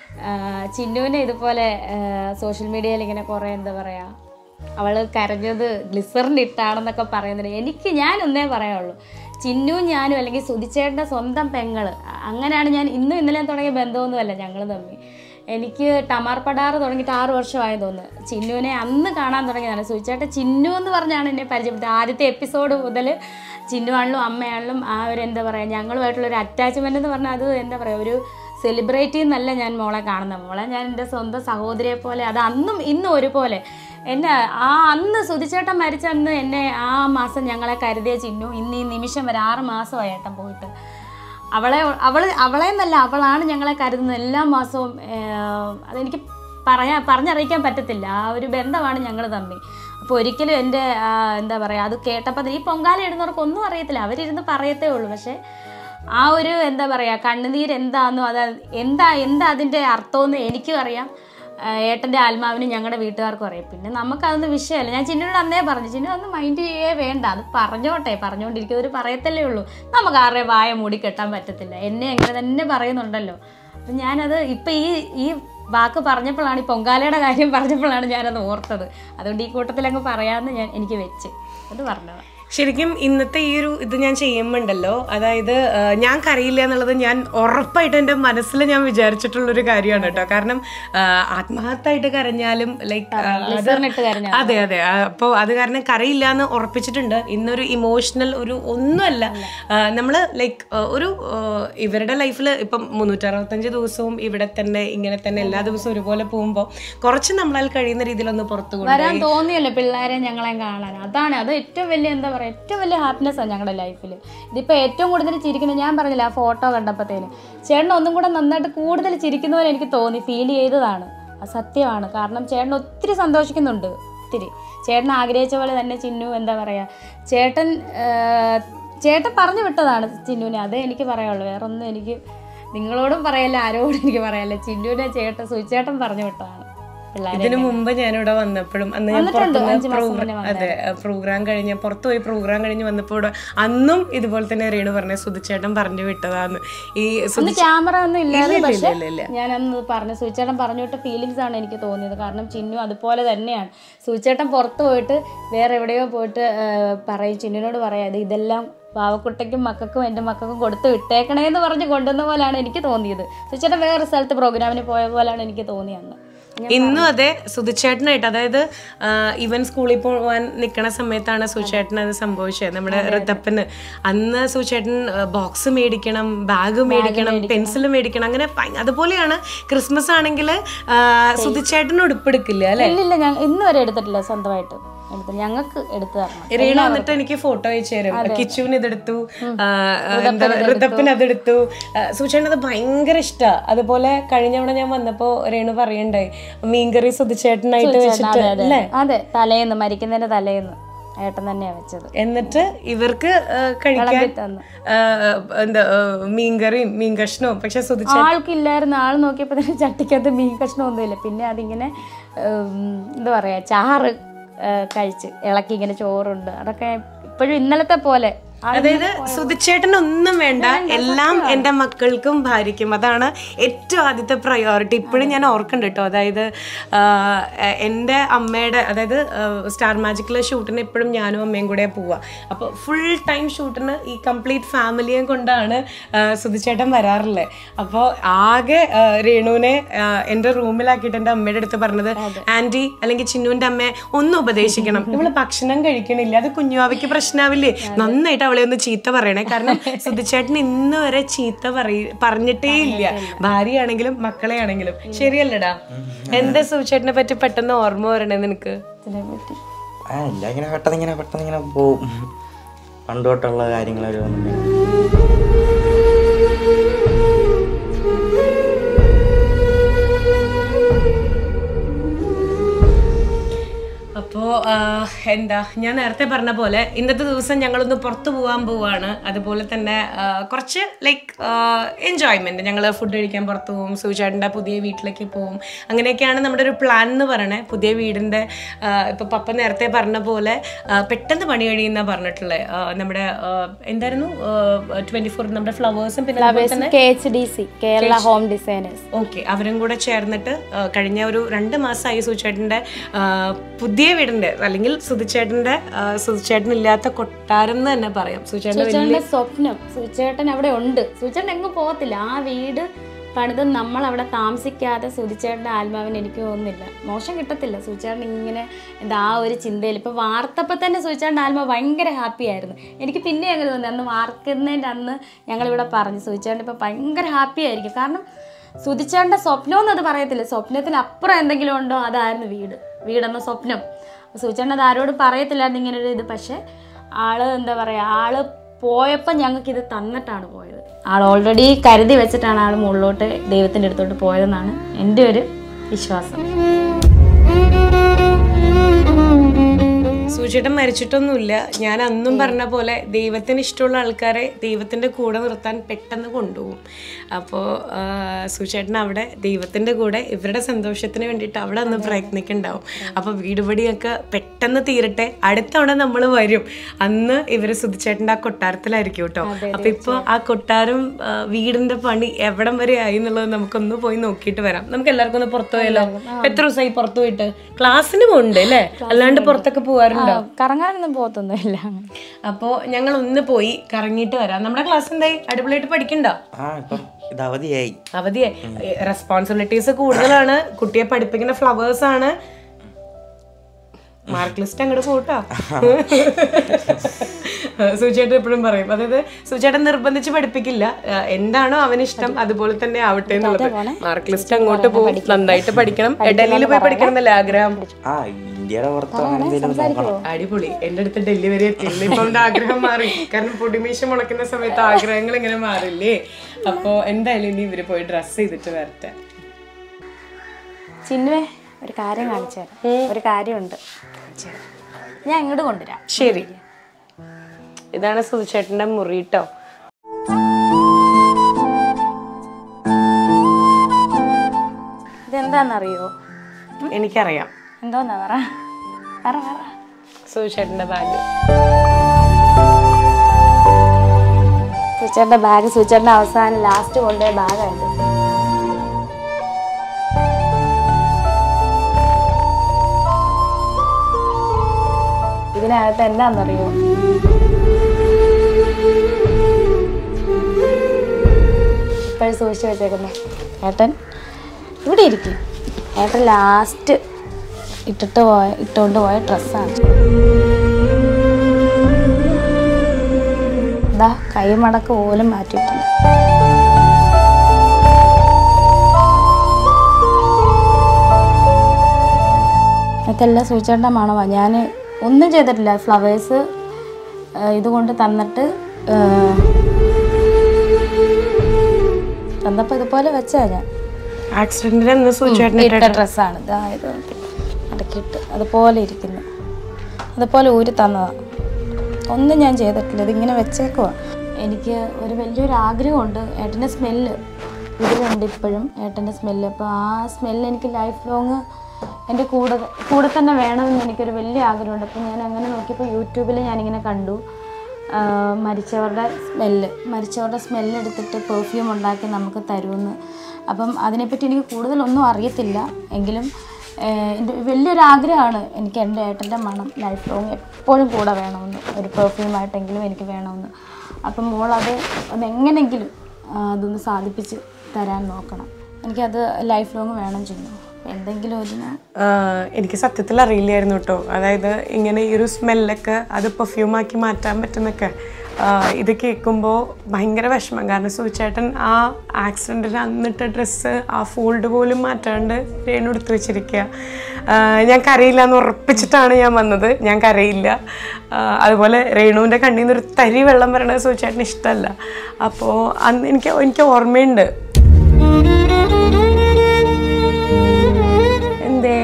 ചിന്നുവിനെ ഇതുപോലെ സോഷ്യൽ മീഡിയയിൽ ഇങ്ങനെ കുറേ എന്താ പറയാ അവള് കരഞ്ഞത് ഗ്ലിസറിൻ ഇട്ടാണെന്നൊക്കെ പറയുന്നത് എനിക്ക് ഞാൻ ഒന്നേ പറയാനുള്ളൂ ചിന്നുവും ഞാനും അല്ലെങ്കിൽ സുധിച്ചേട്ടൻ്റെ സ്വന്തം പെങ്ങള് അങ്ങനെയാണ് ഞാൻ ഇന്നും ഇന്നലെയും തുടങ്ങിയ ബന്ധമൊന്നുമല്ല ഞങ്ങൾ തമ്മിൽ എനിക്ക് ടമാർ പടാറ് തുടങ്ങിയിട്ട് ആറ് വർഷമായി തോന്നുന്നു ചിന്നുവിനെ അന്ന് കാണാൻ തുടങ്ങിയതാണ് സുചേട്ടൻ ചിന്നു എന്ന് പറഞ്ഞാണ് എന്നെ പരിചയപ്പെട്ടത് ആദ്യത്തെ എപ്പിസോഡ് മുതൽ ചിന്നുവാണിലും അമ്മയാണിലും ആ ഒരു എന്താ പറയുക ഞങ്ങളുമായിട്ടുള്ള ഒരു അറ്റാച്ച്മെൻ്റ് എന്ന് പറഞ്ഞാൽ അത് എന്താ പറയുക ഒരു സെലിബ്രേറ്റ് എന്നല്ല ഞാൻ മോളെ കാണുന്നത് മോളെ ഞാൻ എൻ്റെ സ്വന്തം സഹോദരിയെ പോലെ അത് അന്നും ഇന്നും ഒരുപോലെ എന്നെ ആ അന്ന് സുധിച്ചേട്ടൻ മരിച്ച അന്ന് എന്നെ ആ മാസം ഞങ്ങളെ കരുതിയ ചിന്നു ഇന്ന് ഈ നിമിഷം വരെ ആറ് മാസമായി ഏട്ടൻ പോയിട്ട് അവളെ അവൾ അവളെ എന്നല്ല അവളാണ് ഞങ്ങളെ കരുതുന്നത് എല്ലാ മാസവും ഏഹ്, അതെനിക്ക് പറയാൻ പറഞ്ഞറിയിക്കാൻ പറ്റത്തില്ല ആ ഒരു ബന്ധമാണ് ഞങ്ങൾ തമ്മിൽ അപ്പോൾ ഒരിക്കലും എൻ്റെ ആ, എന്താ പറയുക അത് കേട്ടപ്പോൾ ഈ പൊങ്കാല ഇടുന്നവർക്ക് ഒന്നും അറിയത്തില്ല അവരിരുന്ന് പറയത്തേ ഉള്ളൂ പക്ഷേ ആ ഒരു എന്താ പറയുക കണ്ണുനീര് എന്താണെന്നോ അത് എന്താ എന്താ അതിൻ്റെ അർത്ഥമെന്ന് എനിക്കും അറിയാം ആ, ഏട്ടൻ്റെ ആത്മാവിനും ഞങ്ങളുടെ വീട്ടുകാർക്കും അറിയാം പിന്നെ നമുക്കതൊന്നും വിഷയമല്ല ഞാൻ ചിന്നോട് അന്നേ പറഞ്ഞു ചിന്നു അന്ന് മൈൻഡ് ചെയ്യേ വേണ്ട അത് പറഞ്ഞോട്ടെ പറഞ്ഞുകൊണ്ടിരിക്കുന്നവർ പറയത്തല്ലേ ഉള്ളൂ നമുക്ക് ആരുടെ വായ മൂടി കെട്ടാൻ പറ്റത്തില്ല എന്നെ അങ്ങനെ തന്നെ പറയുന്നുണ്ടല്ലോ അപ്പം ഞാനത് ഇപ്പം ഈ ഈ വാക്ക് പറഞ്ഞപ്പോഴാണ് ഈ പൊങ്കാലയുടെ കാര്യം പറഞ്ഞപ്പോഴാണ് ഞാനത് ഓർത്തത് അതുകൊണ്ട് ഈ കൂട്ടത്തിൽ അങ്ങ് പറയാമെന്ന് ഞാൻ എനിക്ക് വെച്ച് അത് പറഞ്ഞതാണ് ശരിക്കും ഇന്നത്തെ ഈ ഒരു ഇത് ഞാൻ ചെയ്യുമ്പോണ്ടല്ലോ അതായത് ആ, ഞാൻ കരയില്ല എന്നുള്ളത് ഞാൻ ഉറപ്പായിട്ട് എൻ്റെ മനസ്സിൽ ഞാൻ വിചാരിച്ചിട്ടുള്ളൊരു കാര്യമാണ് കേട്ടോ കാരണം ആ, ആത്മാർത്ഥമായിട്ട് കരഞ്ഞാലും ലൈക്ക് ഗ്ലിസറിനിട്ട് കരഞ്ഞാൽ അതെ അതെ അപ്പോൾ അത് കാരണം കരയില്ല എന്ന് ഉറപ്പിച്ചിട്ടുണ്ട് ഇന്നൊരു ഇമോഷണൽ ഒരു ഒന്നുമല്ല നമ്മൾ ലൈക്ക് ഒരു ആ, ഇവരുടെ ലൈഫിൽ ഇപ്പം മുന്നൂറ്ററുപത്തഞ്ച് ദിവസവും ഇവിടെ തന്നെ ഇങ്ങനെ തന്നെ എല്ലാ ദിവസവും ഒരുപോലെ പോകുമ്പോൾ കുറച്ച് നമ്മളാൽ കഴിയുന്ന രീതിയിലൊന്ന് പുറത്തു കൊണ്ടുപോയി വരാൻ തോന്നിയല്ലോ പിള്ളേരെ ഞങ്ങളെ കാണാൻ അതാണ് അത് ഏറ്റവും വലിയ എന്താ പറയുക ഏറ്റവും വലിയ ഹാപ്പിനെസ് ആണ് ഞങ്ങളുടെ ലൈഫിൽ ഇതിപ്പോൾ ഏറ്റവും കൂടുതൽ ചിരിക്കുന്നത് ഞാൻ പറഞ്ഞില്ല ആ ഫോട്ടോ കണ്ടപ്പോഴത്തേന് ചേട്ടൻ ഒന്നും കൂടെ നന്നായിട്ട് കൂടുതൽ ചിരിക്കുന്ന പോലെ എനിക്ക് തോന്നി ഫീൽ ചെയ്തതാണ് അത് സത്യമാണ് കാരണം ചേട്ടൻ ഒത്തിരി സന്തോഷിക്കുന്നുണ്ട് ഒത്തിരി ചേട്ടൻ ആഗ്രഹിച്ച പോലെ തന്നെ ചിന്നു എന്താ പറയുക ചേട്ടൻ ആ, ചേട്ടൻ പറഞ്ഞു വിട്ടതാണ് ചിന്നുവിനെ അതേ എനിക്ക് പറയാനുള്ളൂ വേറെ ഒന്നും എനിക്ക് നിങ്ങളോടും പറയല്ല ആരോടും എനിക്ക് പറയല്ല ചിന്നുവിനെ ചേട്ടൻ സുചേട്ടൻ പറഞ്ഞു വിട്ടതാണ് പിള്ളേരെ ഇതിനു മുമ്പ് ഞാനിവിടെ വന്നപ്പോഴും അന്ന് ഞാൻ വന്നിട്ടുണ്ട്, പുറത്തുനിന്ന് അഞ്ച് മാസം program- മുന്നേ അതെ പ്രോഗ്രാം കഴിഞ്ഞ് പുറത്തു പോയി പ്രോഗ്രാം കഴിഞ്ഞ് വന്നപ്പോൾ ഇവിടെ അന്നും ഇതുപോലെ തന്നെ രേണു പറഞ്ഞ സുധിച്ചേട്ടൻ പറഞ്ഞു വിട്ടതാന്ന് ഈ സുധി അന്ന് ക്യാമറ ഒന്നും ഇല്ലാതെ ഇല്ല, പക്ഷെ ഇല്ല, ഇല്ല. ഞാൻ അന്ന് പറഞ്ഞു സൂചേട്ടൻ പറഞ്ഞു വിട്ട ഫീലിങ്സ് ആണ് എനിക്ക് തോന്നിയത് കാരണം ചിന്നു അതുപോലെ തന്നെയാണ് സൂചേട്ടൻ പുറത്ത് പോയിട്ട് വേറെ എവിടെയോ പോയിട്ട് ആ, പറയും ചിന്നുവിനോട് പറയാം ഇത് ഇതെല്ലാം പാവക്കുട്ടയ്ക്കും മക്കൾക്കും എൻ്റെ മക്കൾക്കും കൊടുത്ത് വിട്ടേക്കണേ എന്ന് പറഞ്ഞ് കൊണ്ടുവന്ന പോലെയാണ് എനിക്ക് തോന്നിയത് സൂചേട്ടൻ വേറെ സ്ഥലത്ത് പ്രോഗ്രാമിന് പോയ പോലെയാണ് എനിക്ക് തോന്നിയത് അന്ന് ഇന്നും അതെ സുധിച്ചേട്ടനായിട്ട് അതായത് ആ, ഇവൻ സ്കൂളിൽ പോകാൻ നിൽക്കുന്ന സമയത്താണ് സുചേട്ടൻ അത് സംഭവിച്ചത് നമ്മുടെ ഋതപ്പന് അന്ന് സുചേട്ടൻ ബോക്സ് മേടിക്കണം ബാഗ് മേടിക്കണം പെൻസിൽ മേടിക്കണം അങ്ങനെ ഭയ- അതുപോലെയാണ് ക്രിസ്മസ് ആണെങ്കിൽ സുധിച്ചേട്ടൻ ഉടുപ്പെടുക്കില്ല അല്ലെ ഇല്ലില്ല ഞാൻ ഇന്ന് വരെ എടുത്തിട്ടില്ല സ്വന്തമായിട്ട് എടുത്ത് ഞങ്ങൾക്ക് എടുത്തു തരണം രേണു വന്നിട്ട് എനിക്ക് ഫോട്ടോ അയച്ചു തരും കിച്ചുവിന് ഇതെടുത്തു ആ, എന്താ ഋതപ്പിന് അതെടുത്തു സൂചന അത് ഭയങ്കര ഇഷ്ടാ അതുപോലെ കഴിഞ്ഞ തവണ ഞാൻ വന്നപ്പോ രേണു പറയണ്ടായി മീൻകറി സുധിച്ചേട്ടനായിട്ട് വെച്ചിട്ട് അതെ അതെ അതെ തലേന്ന് മരിക്കുന്നതിന്റെ തലേന്ന് ഏട്ടൻ തന്നെയാ വെച്ചത് എന്നിട്ട് ഇവർക്ക് ആ, കഴിക്കാൻ തന്നു. ആ, എന്താ ആ, മീൻകറിയും മീൻ കഷ്ണവും പക്ഷെ സുധിച്ച ആൾക്കില്ലായിരുന്നു ആൾ നോക്കിയപ്പോ തന്നെ ചട്ടിക്കകത്ത് മീൻ കഷ്ണം ഒന്നുമില്ല പിന്നെ അതിങ്ങനെ ഉം, എന്താ പറയാ ചാറ് ആ, കഴിച്ച് ഇളക്കി ഇങ്ങനെ ചോറുണ്ട് അതൊക്കെ ഇപ്പോഴും ഇന്നലത്തെ പോലെ ആൾ അതായത് സുധിച്ചേട്ടന് ഒന്നും വേണ്ട എല്ലാം എൻ്റെ മക്കൾക്കും ഭാര്യയ്ക്കും അതാണ് ഏറ്റവും ആദ്യത്തെ പ്രയോറിറ്റി ഇപ്പോഴും ഞാൻ ഓർക്കുന്നുണ്ട് കേട്ടോ അതായത് ആ, എൻ്റെ അമ്മയുടെ അതായത് സ്റ്റാർ മാജിക്കിലെ ഷൂട്ടിന് എപ്പോഴും ഞാനും അമ്മയും കൂടെ പോവുക അപ്പോൾ ഫുൾ ടൈം ഷൂട്ടിന് ഈ കംപ്ലീറ്റ് ഫാമിലിയും കൊണ്ടാണ് ആ, സുധിച്ചേട്ടൻ വരാറുള്ളത് അപ്പോൾ ആകെ ആ, രേണുവിനെ ആ, എൻ്റെ റൂമിലാക്കിയിട്ട് എൻ്റെ അമ്മയുടെ അടുത്ത് പറഞ്ഞത് ആൻറ്റി അല്ലെങ്കിൽ ചിന്നുവിൻ്റെ അമ്മയെ ഒന്ന് ഉപദേശിക്കണം ഇവള് ഭക്ഷണം കഴിക്കണില്ല അത് കുഞ്ഞുവാവയ്ക്ക് പ്രശ്നാവില്ലേ നന്നായിട്ട് അവളെ ഒന്ന് ചീത്ത പറയണേ കാരണം സുധിച്ചേട്ടൻ ഇന്ന് വരെ ചീത്ത പറയ പറഞ്ഞിട്ടേ ഇല്ല ഭാര്യയാണെങ്കിലും മക്കളെ ആണെങ്കിലും ശരിയല്ലടാ എന്താ സുധിച്ചേട്ടനെ പറ്റി പെട്ടെന്ന് ഓർമ്മ വരണേ നിനക്ക് ഇതിനെപ്പറ്റി ആ എല്ലാം ഇങ്ങനെ പെട്ടെന്ന് ഇങ്ങനെ പെട്ടെന്ന് ഇങ്ങനെ പോവും പണ്ട് തൊട്ടുള്ള കാര്യങ്ങളൊക്കെ ഒന്നും അപ്പോൾ എന്താ ഞാൻ നേരത്തെ പറഞ്ഞ പോലെ ഇന്നത്തെ ദിവസം ഞങ്ങളൊന്ന് പുറത്തു പോകാൻ പോവാണ് അതുപോലെ തന്നെ ആ, കുറച്ച് ലൈക്ക് എൻജോയ്മെൻറ്റ് ഞങ്ങൾ ഫുഡ് കഴിക്കാൻ പുറത്ത് പോകും സൂചാട്ടിൻ്റെ പുതിയ വീട്ടിലേക്ക് പോകും അങ്ങനെയൊക്കെയാണ് നമ്മുടെ ഒരു പ്ലാൻ എന്ന് പറയണത് പുതിയ വീടിൻ്റെ ഇപ്പോൾ പപ്പ നേരത്തെ പറഞ്ഞ പോലെ ആ, പെട്ടെന്ന് പണി കഴിയുന്ന പറഞ്ഞിട്ടുള്ളത് ആ, നമ്മുടെ ആ, എന്തായിരുന്നു ട്വൻറ്റി ഫോർ നമ്മുടെ ഫ്ലവേഴ്സും പിന്നെ അതുപോലെ തന്നെ K H D C Kerala home designers okay അവരും കൂടെ ചേർന്നിട്ട് ആ, കഴിഞ്ഞ ഒരു രണ്ട് മാസമായി സുചേട്ടൻ്റെ പുതിയ വീടിൻ്റെ അല്ലെങ്കിൽ സുധിച്ചേട്ടൻ്റെ സുധിച്ചേട്ടൻ ഇല്ലാത്ത കൊട്ടാരം എന്ന് തന്നെ പറയാം സുചേട്ടൻ്റെ സുചേട്ടന്റെ സ്വപ്നം സുചേട്ടൻ അവിടെ ഉണ്ട് സുചേട്ടൻ എങ്ങും പോകത്തില്ല ആ വീട് പണിത് നമ്മൾ അവിടെ താമസിക്കാതെ സുധിച്ചേട്ടൻ്റെ ആത്മാവിന് എനിക്ക് തോന്നുന്നില്ല മോശം കിട്ടത്തില്ല സുചേട്ടൻ ഇങ്ങനെ എന്താ ആ ഒരു ചിന്തയിൽ ഇപ്പൊ വാർത്തപ്പോൾ തന്നെ സുചേട്ടൻ്റെ ആത്മാവ് ഭയങ്കര ഹാപ്പി ആയിരുന്നു എനിക്ക് പിന്നെ അങ്ങനെ തോന്നി അന്ന് വാർക്കുന്നതിൻ്റെ അന്ന് ഞങ്ങളിവിടെ പറഞ്ഞു സുചേട്ടൻ ഇപ്പൊ ഭയങ്കര ഹാപ്പി ആയിരിക്കും കാരണം സുധിച്ചേട്ടൻ്റെ സ്വപ്നം എന്നത് പറയത്തില്ല സ്വപ്നത്തിന് അപ്പുറം എന്തെങ്കിലും ഉണ്ടോ അതായിരുന്നു വീട് വീടെന്ന സ്വപ്നം സുചേട്ടൻ അത് ആരോടും പറയത്തില്ലായിരുന്നു ഇങ്ങനെ ഒരു ഇത് പക്ഷെ ആള് എന്താ പറയാ ആള് പോയപ്പോൾ ഞങ്ങൾക്ക് ഇത് തന്നിട്ടാണ് പോയത് ആൾ ഓൾറെഡി കരുതി വെച്ചിട്ടാണ് ആൾ മുകളിലോട്ട് ദൈവത്തിൻ്റെ അടുത്തോട്ട് പോയതെന്നാണ് എൻ്റെ ഒരു വിശ്വാസം സൂചേട്ടൻ മരിച്ചിട്ടൊന്നുമില്ല ഞാൻ അന്നും പറഞ്ഞ പോലെ ദൈവത്തിന് ഇഷ്ടമുള്ള ആൾക്കാരെ ദൈവത്തിൻ്റെ കൂടെ നിർത്താൻ പെട്ടെന്ന് കൊണ്ടുപോകും അപ്പോൾ സൂചേട്ടൻ അവിടെ ദൈവത്തിൻ്റെ കൂടെ ഇവരുടെ സന്തോഷത്തിന് വേണ്ടിയിട്ട് അവിടെ ഒന്ന് പ്രയത്നിക്കുന്നുണ്ടാവും അപ്പോൾ വീടുപടിയൊക്കെ പെട്ടെന്ന് തീരട്ടെ അടുത്ത തവണ നമ്മൾ വരും അന്ന് ഇവര് സുധിച്ചേട്ടൻ്റെ ആ കൊട്ടാരത്തിലായിരിക്കും കേട്ടോ അപ്പോൾ ഇപ്പോൾ ആ കൊട്ടാരം ആ, വീടിന്റെ പണി എവിടം വരെ ആയി എന്നുള്ളത് നമുക്കൊന്ന് പോയി നോക്കിയിട്ട് വരാം നമുക്ക് എല്ലാവർക്കും ഒന്ന് പുറത്തു പോയാലോ എത്ര ദിവസമായി പുറത്തു പോയിട്ട് ക്ലാസ്സിന് പോകുന്നുണ്ട് അല്ലേ അല്ലാണ്ട് പുറത്തൊക്കെ പോകാറുണ്ടോ കറങ്ങാനൊന്നും പോകത്തൊന്നുമില്ല അപ്പോൾ ഞങ്ങൾ ഒന്ന് പോയി കറങ്ങിയിട്ട് വരാം നമ്മുടെ ക്ലാസ് എന്തായി അടിപൊളിയായിട്ട് പഠിക്കണ്ടോ ആ ഇപ്പം ഇത് അവധിയായി അവധിയായി റെസ്പോൺസിബിലിറ്റീസ് കൂടുതലാണ് കുട്ടിയെ പഠിപ്പിക്കുന്ന ഫ്ലവേഴ്സ് ആണ് മാർക്ക് ലിസ്റ്റ് അങ്ങോട്ട് പോട്ടോ സുചേട്ടൻ എപ്പോഴും പറയും അതായത് സുചേട്ടൻ നിർബന്ധിച്ച് പഠിപ്പിക്കില്ല ആ, എന്താണോ അവന് ഇഷ്ടം അതുപോലെ തന്നെ ആവട്ടെ എന്നുള്ളത് മാർക്ക് ലിസ്റ്റ് അങ്ങോട്ട് പോകും നന്നായിട്ട് പഠിക്കണം ഡൽഹിയിൽ പോയി പഠിക്കണം എന്നല്ലേ ആഗ്രഹം ആ ഇന്ത്യയുടെ പുറത്ത് അങ്ങനെ എന്തെങ്കിലും നോക്കണം അടിപൊളി എന്റെ അടുത്ത് ഡൽഹി വരെ എത്തിയില്ല ഇപ്പൊ എന്റെ ആഗ്രഹം മാറി കാരണം പൊടിമീശ മുളക്കുന്ന സമയത്ത് ആഗ്രഹങ്ങൾ ഇങ്ങനെ മാറില്ലേ അപ്പൊ എന്തായാലും ഇനി ഇവര് പോയി ഡ്രസ് ചെയ്തിട്ട് വരട്ടെ ചിന്നുവേ ഒരു കാര്യം കാണിച്ചു തരാം ഒരു കാര്യമുണ്ട് ഞാൻ ഇങ്ങോട്ട് കൊണ്ടുവരാം ശരി ഇതാണ് സുധിച്ചേട്ടന്റെ മുറി ട്ടോ ഇതെന്താണെന്നറിയോ എനിക്കറിയാം എന്തോന്നാ പറ പറ പറ സുധിച്ചേട്ടന്റെ ബാഗ് സുചേട്ടൻ്റെ ബാഗ് സുചേട്ടൻ്റെ അവസാനം ലാസ്റ്റ് കൊണ്ടുപോയ ബാഗായത് ഇതിനകത്ത് എന്താണെന്നറിയോ ഇപ്പോഴും സൂക്ഷിച്ച് വെച്ചേക്കുന്നു ഏട്ടൻ ഇവിടെ ഇരിക്കും ഏട്ടൻ ലാസ്റ്റ് ഇട്ടിട്ട് പോയ ഇട്ടുകൊണ്ട് പോയ ഡ്രസ്സാണ് ഇതാ കൈമടക്ക് പോലും മാറ്റിയിട്ടില്ല ഇതെല്ലാം സൂചിച്ചേട്ടൻ്റെ മണമാണ് ഞാൻ ഒന്നും ചെയ്തിട്ടില്ല ഫ്ലവേഴ്സ് ഇതുകൊണ്ട് തന്നിട്ട് ആ, തന്നപ്പോൾ ഇതുപോലെ വെച്ചാ ഞാൻ ആക്സിഡന്റിന് എന്ന് സൂചേട്ടൻ ഇട്ട ഡ്രസ്സാണ് ഇതായത് അടക്കിയിട്ട് അതുപോലെ ഇരിക്കുന്നു അതുപോലെ ഊരി തന്നതാണ് ഒന്നും ഞാൻ ചെയ്തിട്ടില്ല ഇതിങ്ങനെ വെച്ചേക്കുവാ എനിക്ക് ഒരു വലിയൊരു ആഗ്രഹമുണ്ട് ഏട്ടൻ്റെ സ്മെല്ല് ഇതിലുണ്ട് ഇപ്പോഴും ഏട്ടൻ്റെ സ്മെല്ല് അപ്പോൾ ആ സ്മെല്ല് എനിക്ക് ലൈഫ് ലോങ് എൻ്റെ കൂടെ കൂടെ തന്നെ വേണമെന്ന് എനിക്കൊരു വലിയ ആഗ്രഹമുണ്ട് അപ്പോൾ ഞാൻ അങ്ങനെ നോക്കിയപ്പോൾ യൂട്യൂബിൽ ഞാനിങ്ങനെ കണ്ടു ആ, മരിച്ചവരുടെ സ്മെല്ല് മരിച്ചവരുടെ സ്മെല്ല് എടുത്തിട്ട് പെർഫ്യൂം ഉണ്ടാക്കി നമുക്ക് തരുമെന്ന് അപ്പം അതിനെപ്പറ്റി എനിക്ക് കൂടുതലൊന്നും അറിയത്തില്ല എങ്കിലും ഏഹ്, എൻ്റെ വലിയൊരു ആഗ്രഹമാണ് എനിക്ക് എൻ്റെ ഏട്ടൻ്റെ മണം ലൈഫ് ലോങ് എപ്പോഴും കൂടെ വേണമെന്ന് ഒരു പെർഫ്യൂമായിട്ടെങ്കിലും എനിക്ക് വേണമെന്ന് അപ്പം മോൾ അത് ഒന്ന് എങ്ങനെയെങ്കിലും ആ, അതൊന്ന് സാധിപ്പിച്ച് തരാൻ നോക്കണം എനിക്കത് ലൈഫ് ലോങ് വേണം ചെയ്യുന്നു എന്തെങ്കിലും ഒരു ആഹ് എനിക്ക് സത്യത്തിൽ അറിയില്ലായിരുന്നു കേട്ടോ അതായത് ഇങ്ങനെ ഈ ഒരു സ്മെല്ലൊക്കെ അത് പെർഫ്യൂമാക്കി മാറ്റാൻ പറ്റുന്നൊക്കെ ആഹ് ഇത് കേൾക്കുമ്പോൾ ഭയങ്കര വിഷമം കാരണം സൂചേട്ടൻ ആ ആക്സിഡൻറ്റിന് അന്നിട്ട ഡ്രസ്സ് ആ ഫോൾഡ് പോലും മാറ്റാണ്ട് രേണു എടുത്ത് വെച്ചിരിക്കുക ആഹ് ഞാൻ കരയില്ല എന്ന് ഉറപ്പിച്ചിട്ടാണ് ഞാൻ വന്നത് ഞാൻ കരയില്ല ആഹ് അതുപോലെ രേണുവിൻ്റെ കണ്ണിൽ നിന്ന് ഒരു തരി വെള്ളം വരണത് സൂചേട്ടന് ഇഷ്ടമല്ല അപ്പോൾ അന്ന് എനിക്ക് എനിക്ക് ഓർമ്മയുണ്ട് എന്തേ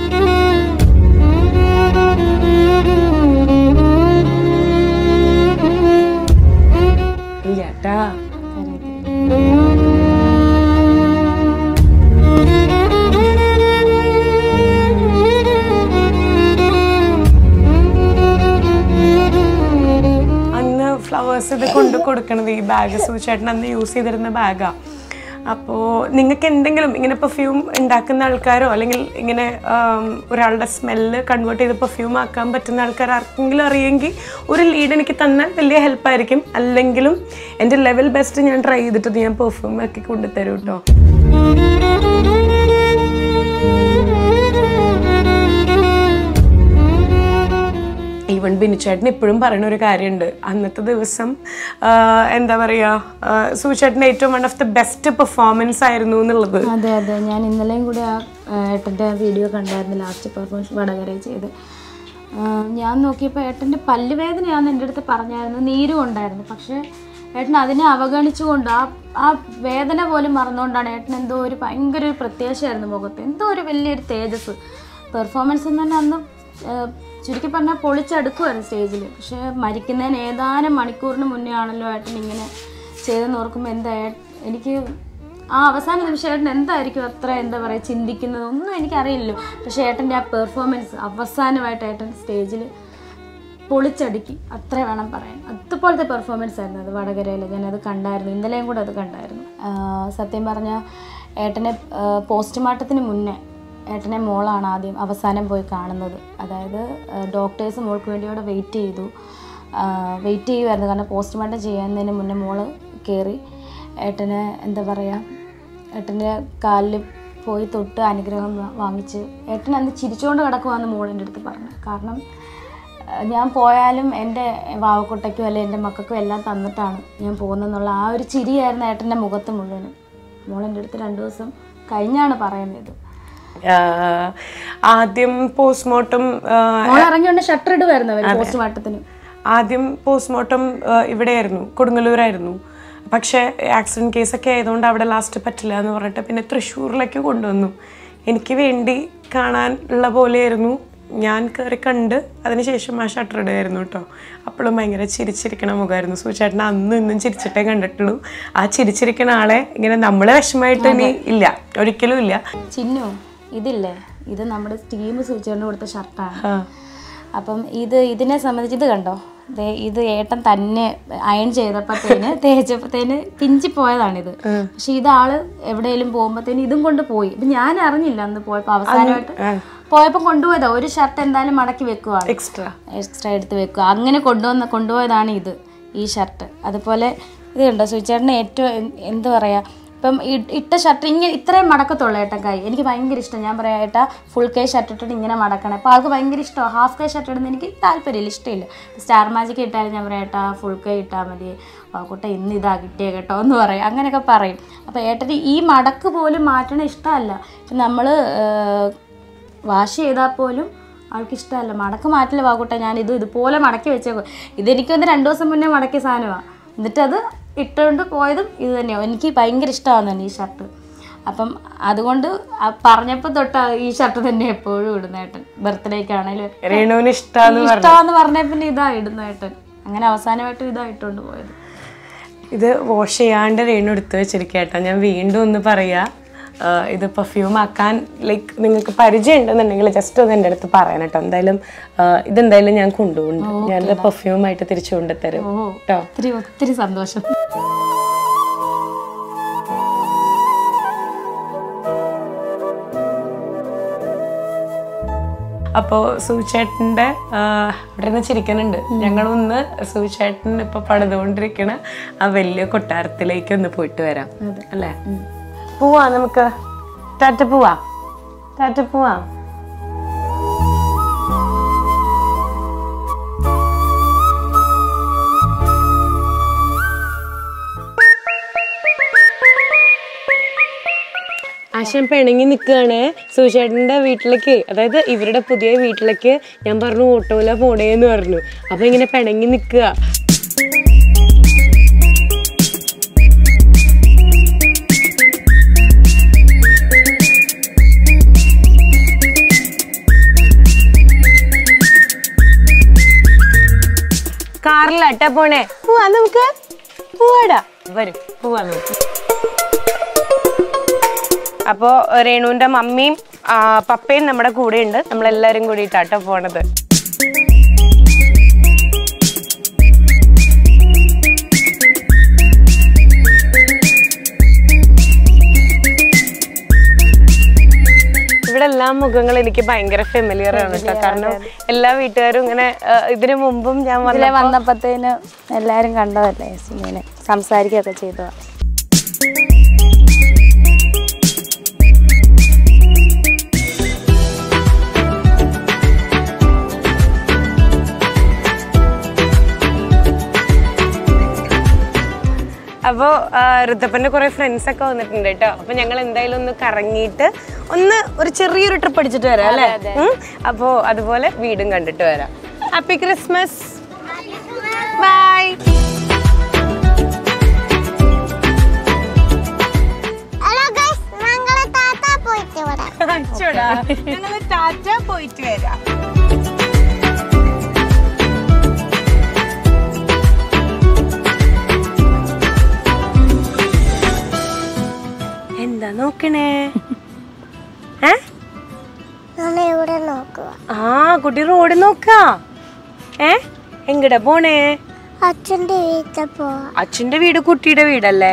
ഇല്ലാട്ടാ അന്ന് ഫ്ലവേഴ്സ് ഇത് കൊണ്ട് കൊടുക്കണത് ഈ ബാഗ് സൂചേട്ടൻ അന്ന് യൂസ് ചെയ്തിരുന്ന ബാഗാ അപ്പോൾ നിങ്ങൾക്ക് എന്തെങ്കിലും ഇങ്ങനെ പെർഫ്യൂം ഉണ്ടാക്കുന്ന ആൾക്കാരോ അല്ലെങ്കിൽ ഇങ്ങനെ ആം, ഒരാളുടെ സ്മെല്ല് കൺവേർട്ട് ചെയ്ത് പെർഫ്യൂം ആക്കാൻ പറ്റുന്ന ആൾക്കാർ ആർക്കെങ്കിലും അറിയെങ്കിൽ ഒരു ലീഡ് എനിക്ക് തന്നാൽ വലിയ ഹെൽപ്പായിരിക്കും അല്ലെങ്കിലും എൻ്റെ ലെവൽ ബെസ്റ്റ് ഞാൻ ട്രൈ ചെയ്തിട്ട് ഞാൻ പെർഫ്യൂം ആക്കി കൊണ്ടുതരും കേട്ടോ ഈവൻ ബിനുചേട്ടൻ ഇപ്പോഴും പറയുന്ന ഒരു കാര്യമുണ്ട് അന്നത്തെ ദിവസം ആ, എന്താ പറയുക സൂചേട്ടൻ്റെ ഏറ്റവും one of the best performance ആയിരുന്നു എന്നുള്ളത് അതെ അതെ ഞാൻ ഇന്നലെയും കൂടി ആ ആ, ഏട്ടൻ്റെ വീഡിയോ കണ്ടായിരുന്നു ലാസ്റ്റ് പെർഫോമൻസ് വടകര ചെയ്ത് ആ, ഞാൻ നോക്കിയപ്പോൾ ഏട്ടൻ്റെ പല്ലുവേദനയാണെന്ന് എൻ്റെ അടുത്ത് പറഞ്ഞായിരുന്നു നീരും ഉണ്ടായിരുന്നു പക്ഷേ ഏട്ടൻ അതിനെ അവഗണിച്ചുകൊണ്ട് ആ ആ വേദന പോലും മറന്നുകൊണ്ടാണ് ഏട്ടൻ എന്തോ ഒരു ഭയങ്കര ഒരു പ്രത്യാശയായിരുന്നു മുഖത്ത് എന്തോ ഒരു വലിയൊരു തേജസ് പെർഫോമൻസ് എന്ന് തന്നെ അന്ന് ആ, ചുരുക്കി പറഞ്ഞാൽ പൊളിച്ചടുക്കുമായിരുന്നു സ്റ്റേജിൽ പക്ഷേ മരിക്കുന്നതിന് ഏതാനും മണിക്കൂറിന് മുന്നേ ആണല്ലോ ഏട്ടൻ ഇങ്ങനെ ചെയ്തെന്ന് ഓർക്കുമ്പോൾ എന്താ ഏ- എനിക്ക് ആ അവസാന നിമിഷം ഏട്ടൻ എന്തായിരിക്കും അത്ര എന്താ പറയുക ചിന്തിക്കുന്നത് ഒന്നും എനിക്കറിയില്ലല്ലോ പക്ഷേ ഏട്ടൻ്റെ ആ പെർഫോമൻസ് അവസാനമായിട്ട് ഏട്ടൻ സ്റ്റേജിൽ പൊളിച്ചടുക്കി അത്ര വേണം പറയാൻ അതുപോലത്തെ പെർഫോമൻസ് ആയിരുന്നു അത് വടകരയിൽ ഞാനത് കണ്ടായിരുന്നു ഇന്നലെയും കൂടെ അത് കണ്ടായിരുന്നു ആ, സത്യം പറഞ്ഞാൽ ഏട്ടനെ പോസ്റ്റ്മോർട്ടത്തിന് മുന്നേ ഏട്ടനെ മോളാണ് ആദ്യം അവസാനം പോയി കാണുന്നത് അതായത് ഡോക്ടേഴ്സ് മോൾക്ക് വേണ്ടി അവിടെ വെയിറ്റ് ചെയ്തു വെയിറ്റ് ചെയ്യുമായിരുന്നു കാരണം പോസ്റ്റ്മോർട്ടം ചെയ്യുന്നതിന് മുന്നേ മോള് കയറി ഏട്ടന് എന്താ പറയുക ഏട്ടൻ്റെ കാലിൽ പോയി തൊട്ട് അനുഗ്രഹം വാ- വാങ്ങിച്ച് ഏട്ടൻ അന്ന് ചിരിച്ചുകൊണ്ട് കിടക്കുവാന്ന് മോളിൻ്റെ അടുത്ത് പറഞ്ഞു കാരണം ഏഹ് ഞാൻ പോയാലും എൻ്റെ വാവക്കുട്ടയ്ക്കും അല്ലെങ്കിൽ എൻ്റെ മക്കൾക്കും എല്ലാം തന്നിട്ടാണ് ഞാൻ പോകുന്നതെന്നുള്ള ആ ഒരു ചിരിയായിരുന്നു ഏട്ടൻ്റെ മുഖത്ത് മുഴുവനും മോളെൻ്റെ അടുത്ത് രണ്ട് ദിവസം കഴിഞ്ഞാണ് പറയുന്നത് ആഹ് ആദ്യം പോസ്റ്റ്മോർട്ടം മോൾ ഇറങ്ങിയോണ്ട് ഷട്ടർ ഇടുമായിരുന്നു അവർ പോസ്റ്റ്മോർട്ടത്തിന് ആദ്യം പോസ്റ്റ്മോർട്ടം ഇവിടെയായിരുന്നു കൊടുങ്ങല്ലൂരായിരുന്നു പക്ഷേ ആക്സിഡൻറ്റ് കേസൊക്കെ ആയതുകൊണ്ട് അവിടെ ലാസ്റ്റ് പറ്റില്ല എന്ന് പറഞ്ഞിട്ട് പിന്നെ തൃശ്ശൂരിലേക്ക് കൊണ്ടുവന്നു എനിക്ക് വേണ്ടി കാണാൻ ഉള്ള പോലെയായിരുന്നു ഞാൻ കയറി കണ്ട് അതിനുശേഷം ആ ഷട്ടർ ഇടുമായിരുന്നു കേട്ടോ അപ്പോഴും ഭയങ്കര ചിരിച്ചിരിക്കണ മുഖമായിരുന്നു സൂചേട്ടൻ അന്നും ഇന്നും ചിരിച്ചിട്ടേ കണ്ടിട്ടുള്ളൂ ആ ചിരിച്ചിരിക്കണ ആളെ ഇങ്ങനെ നമ്മളെ വിഷമമായിട്ട് ഇനി ഇല്ല ഒരിക്കലും ഇല്ല ചിന്നു ഇതില്ലേ ഇത് നമ്മുടെ ടീം സൂചിച്ചുകൊണ്ട് കൊടുത്ത ഷർട്ടാണ് ആ. അപ്പം ഇത് ഇതിനെ സംബന്ധിച്ച് ഇത് കണ്ടോ ദേ ഇത് ഏട്ടൻ തന്നെ അയൺ ചെയ്തപ്പോഴത്തേന് തേച്ചപ്പോഴത്തേന് പിഞ്ചി പോയതാണിത് പക്ഷെ ഇതാള് എവിടെയെങ്കിലും പോകുമ്പോഴത്തേന് ഇതും കൊണ്ട് പോയി ഇപ്പം ഞാൻ അറിഞ്ഞില്ല അന്ന് പോയപ്പോൾ അവസാനമായിട്ട് പോയപ്പോൾ കൊണ്ടുപോയതാ ഒരു ഷർട്ട് എന്തായാലും മടക്കി വെക്കുവാണ് എക്സ്ട്രാ എക്സ്ട്രാ എടുത്ത് വെക്കുക അങ്ങനെ കൊണ്ടുവന്ന കൊണ്ടുപോയതാണ് ഇത് ഈ ഷർട്ട് അതുപോലെ ഇത് കണ്ടോ സുചേട്ടന് ഏറ്റവും എൻ- എന്ത് പറയാ ഇപ്പം ഇ- ഇട്ട ഷർട്ട് ഇങ്ങനെ ഇത്രയും മടക്കത്തുള്ളൂ ഏട്ടാ കൈ എനിക്ക് ഭയങ്കര ഇഷ്ടം ഞാൻ പറയാം ഏട്ടാ ഫുൾ കൈ ഷർട്ട് ഇട്ടിട്ട് ഇങ്ങനെ മടക്കണം അപ്പോൾ ആൾക്ക് ഭയങ്കര ഇഷ്ടമാണ് ഹാഫ് കൈ ഷർട്ട് ഇടുന്നത് എനിക്ക് താല്പര്യമില്ല ഇഷ്ടമില്ല സ്റ്റാർ മാജിക് ഇട്ടാലും ഞാൻ പറയാം ഏട്ടാ ഫുൾ കൈ ഇട്ടാൽ മതി കുട്ട ഇന്ന് ഇതാ കിട്ടിയ കേട്ടോ എന്ന് പറയും അങ്ങനെയൊക്കെ പറയും അപ്പോൾ ഏട്ടന് ഈ മടക്ക് പോലും മാറ്റണ ഇഷ്ടമല്ല ഇപ്പം നമ്മൾ വാഷ് ചെയ്താൽ പോലും ആൾക്ക് ഇഷ്ടമല്ല മടക്ക് മാറ്റില്ല വാക്കൂട്ടെ ഞാൻ ഇത് ഇതുപോലെ മടക്കി വെച്ചേക്കും ഇതെനിക്ക് വന്ന് രണ്ടു ദിവസം മുന്നേ മടക്കിയ സാധനമാണ് എന്നിട്ട് അത് ഇട്ടുകൊണ്ട് പോയതും ഇത് തന്നെയാണ് എനിക്ക് ഭയങ്കര ഇഷ്ടമാകുന്നുണ്ട് ഈ ഷർട്ട് അപ്പം അതുകൊണ്ട് പറഞ്ഞപ്പോൾ തൊട്ട് ഈ ഷർട്ട് തന്നെ എപ്പോഴും ഇടുന്നേട്ടൻ ബർത്ത്ഡേക്കാണേലും രേണുവിന് ഇഷ്ടാന്ന് പറഞ്ഞു ഇഷ്ടമാന്ന് പറഞ്ഞ പിന്നെ ഇതാ ഇടുന്നേട്ടൻ അങ്ങനെ അവസാനമായിട്ട് ഇതാ ഇട്ടുകൊണ്ട് പോയത് ഇത് വാഷ് ചെയ്യാണ്ട് രേണു എടുത്തു വെച്ചിരിക്കട്ടോ ഞാൻ വീണ്ടും ഒന്ന് പറയാ ആ, ഇത് പെർഫ്യൂം ആക്കാൻ ലൈക്ക് നിങ്ങൾക്ക് പരിചയം ഉണ്ടെന്നുണ്ടെങ്കിൽ ജസ്റ്റ് ഒന്ന് എൻ്റെ അടുത്ത് പറയാൻ കേട്ടോ എന്തായാലും ആ, ഇതെന്തായാലും ഞാൻ കൊണ്ടുപോകുന്നുണ്ട് ഞാനത് പെർഫ്യൂം ആയിട്ട് തിരിച്ചു കൊണ്ടുതരും കേട്ടോ ഒത്തിരി ഒത്തിരി സന്തോഷം അപ്പോൾ സൂചേട്ടൻ്റെ ഇവിടെ നിന്ന് ചിരിക്കുന്നുണ്ട് ഞങ്ങളൊന്ന് സൂചേട്ടൻ ഇപ്പൊ പണിതുകൊണ്ടിരിക്കണ ആ വലിയ കൊട്ടാരത്തിലേക്ക് ഒന്ന് പോയിട്ട് വരാം അല്ലേ പോവാ നമുക്ക് ടാറ്റ പോവാ ടാറ്റ പോവാ ആശാൻ പിണങ്ങി നിൽക്കുകയാണ് സുചേട്ടൻ്റെ വീട്ടിലേക്ക് അതായത് ഇവരുടെ പുതിയ വീട്ടിലേക്ക് ഞാൻ പറഞ്ഞു ഓട്ടോയില പോണേന്ന് പറഞ്ഞു അപ്പൊ ഇങ്ങനെ പിണങ്ങി നിൽക്കുക കാറിലാട്ടാ പോണേ പോവാ നമുക്ക് പോവാടാ വരും പോവാ നമുക്ക് അപ്പോൾ രേണുവിന്റെ മമ്മിയും ആ, പപ്പയും നമ്മുടെ കൂടെ ഉണ്ട് നമ്മളെല്ലാരും കൂടിയിട്ടാട്ടോ പോണത് ഇവിടെ എല്ലാ മുഖങ്ങളും എനിക്ക് ഭയങ്കര ഫെമിലിയർ ആണ് കേട്ടോ കാരണം എല്ലാ വീട്ടുകാരും ഇങ്ങനെ ആ, ഇതിനു മുമ്പും ഞാൻ ഇതിലെ വന്ന വന്നപ്പോഴത്തേന് എല്ലാവരും കണ്ടതല്ലേ ഇങ്ങനെ സംസാരിക്കുകയൊക്കെ ചെയ്തതാ അപ്പോ ഋതപ്പന്റെ കുറെ ഫ്രണ്ട്സ് ഒക്കെ വന്നിട്ടുണ്ട് കേട്ടോ അപ്പൊ ഞങ്ങൾ എന്തായാലും ഒന്ന് കറങ്ങിയിട്ട് ഒന്ന് ഒരു ചെറിയൊരു ട്രിപ്പ് അടിച്ചിട്ട് വരാം അല്ലേ ഉം. അപ്പോ അതുപോലെ വീടും കണ്ടിട്ട് വരാം happy Christmas bye hello guys ഞങ്ങളെ താത്ത പോയിട്ട് വരാം ഞങ്ങൾ ടാറ്റ പോയിട്ട് വരാം എന്താ നോക്കണേ ഏ നമ്മൾ ഇവിടെ നോക്കുക ആ കുട്ടി റോഡ് നോക്കാ ഏ എങ്ങടാ പോണേ അച്ഛൻ്റെ വീട്ടിൽ പോവാ അച്ഛന്റെ വീട് കുട്ടിയുടെ വീടല്ലേ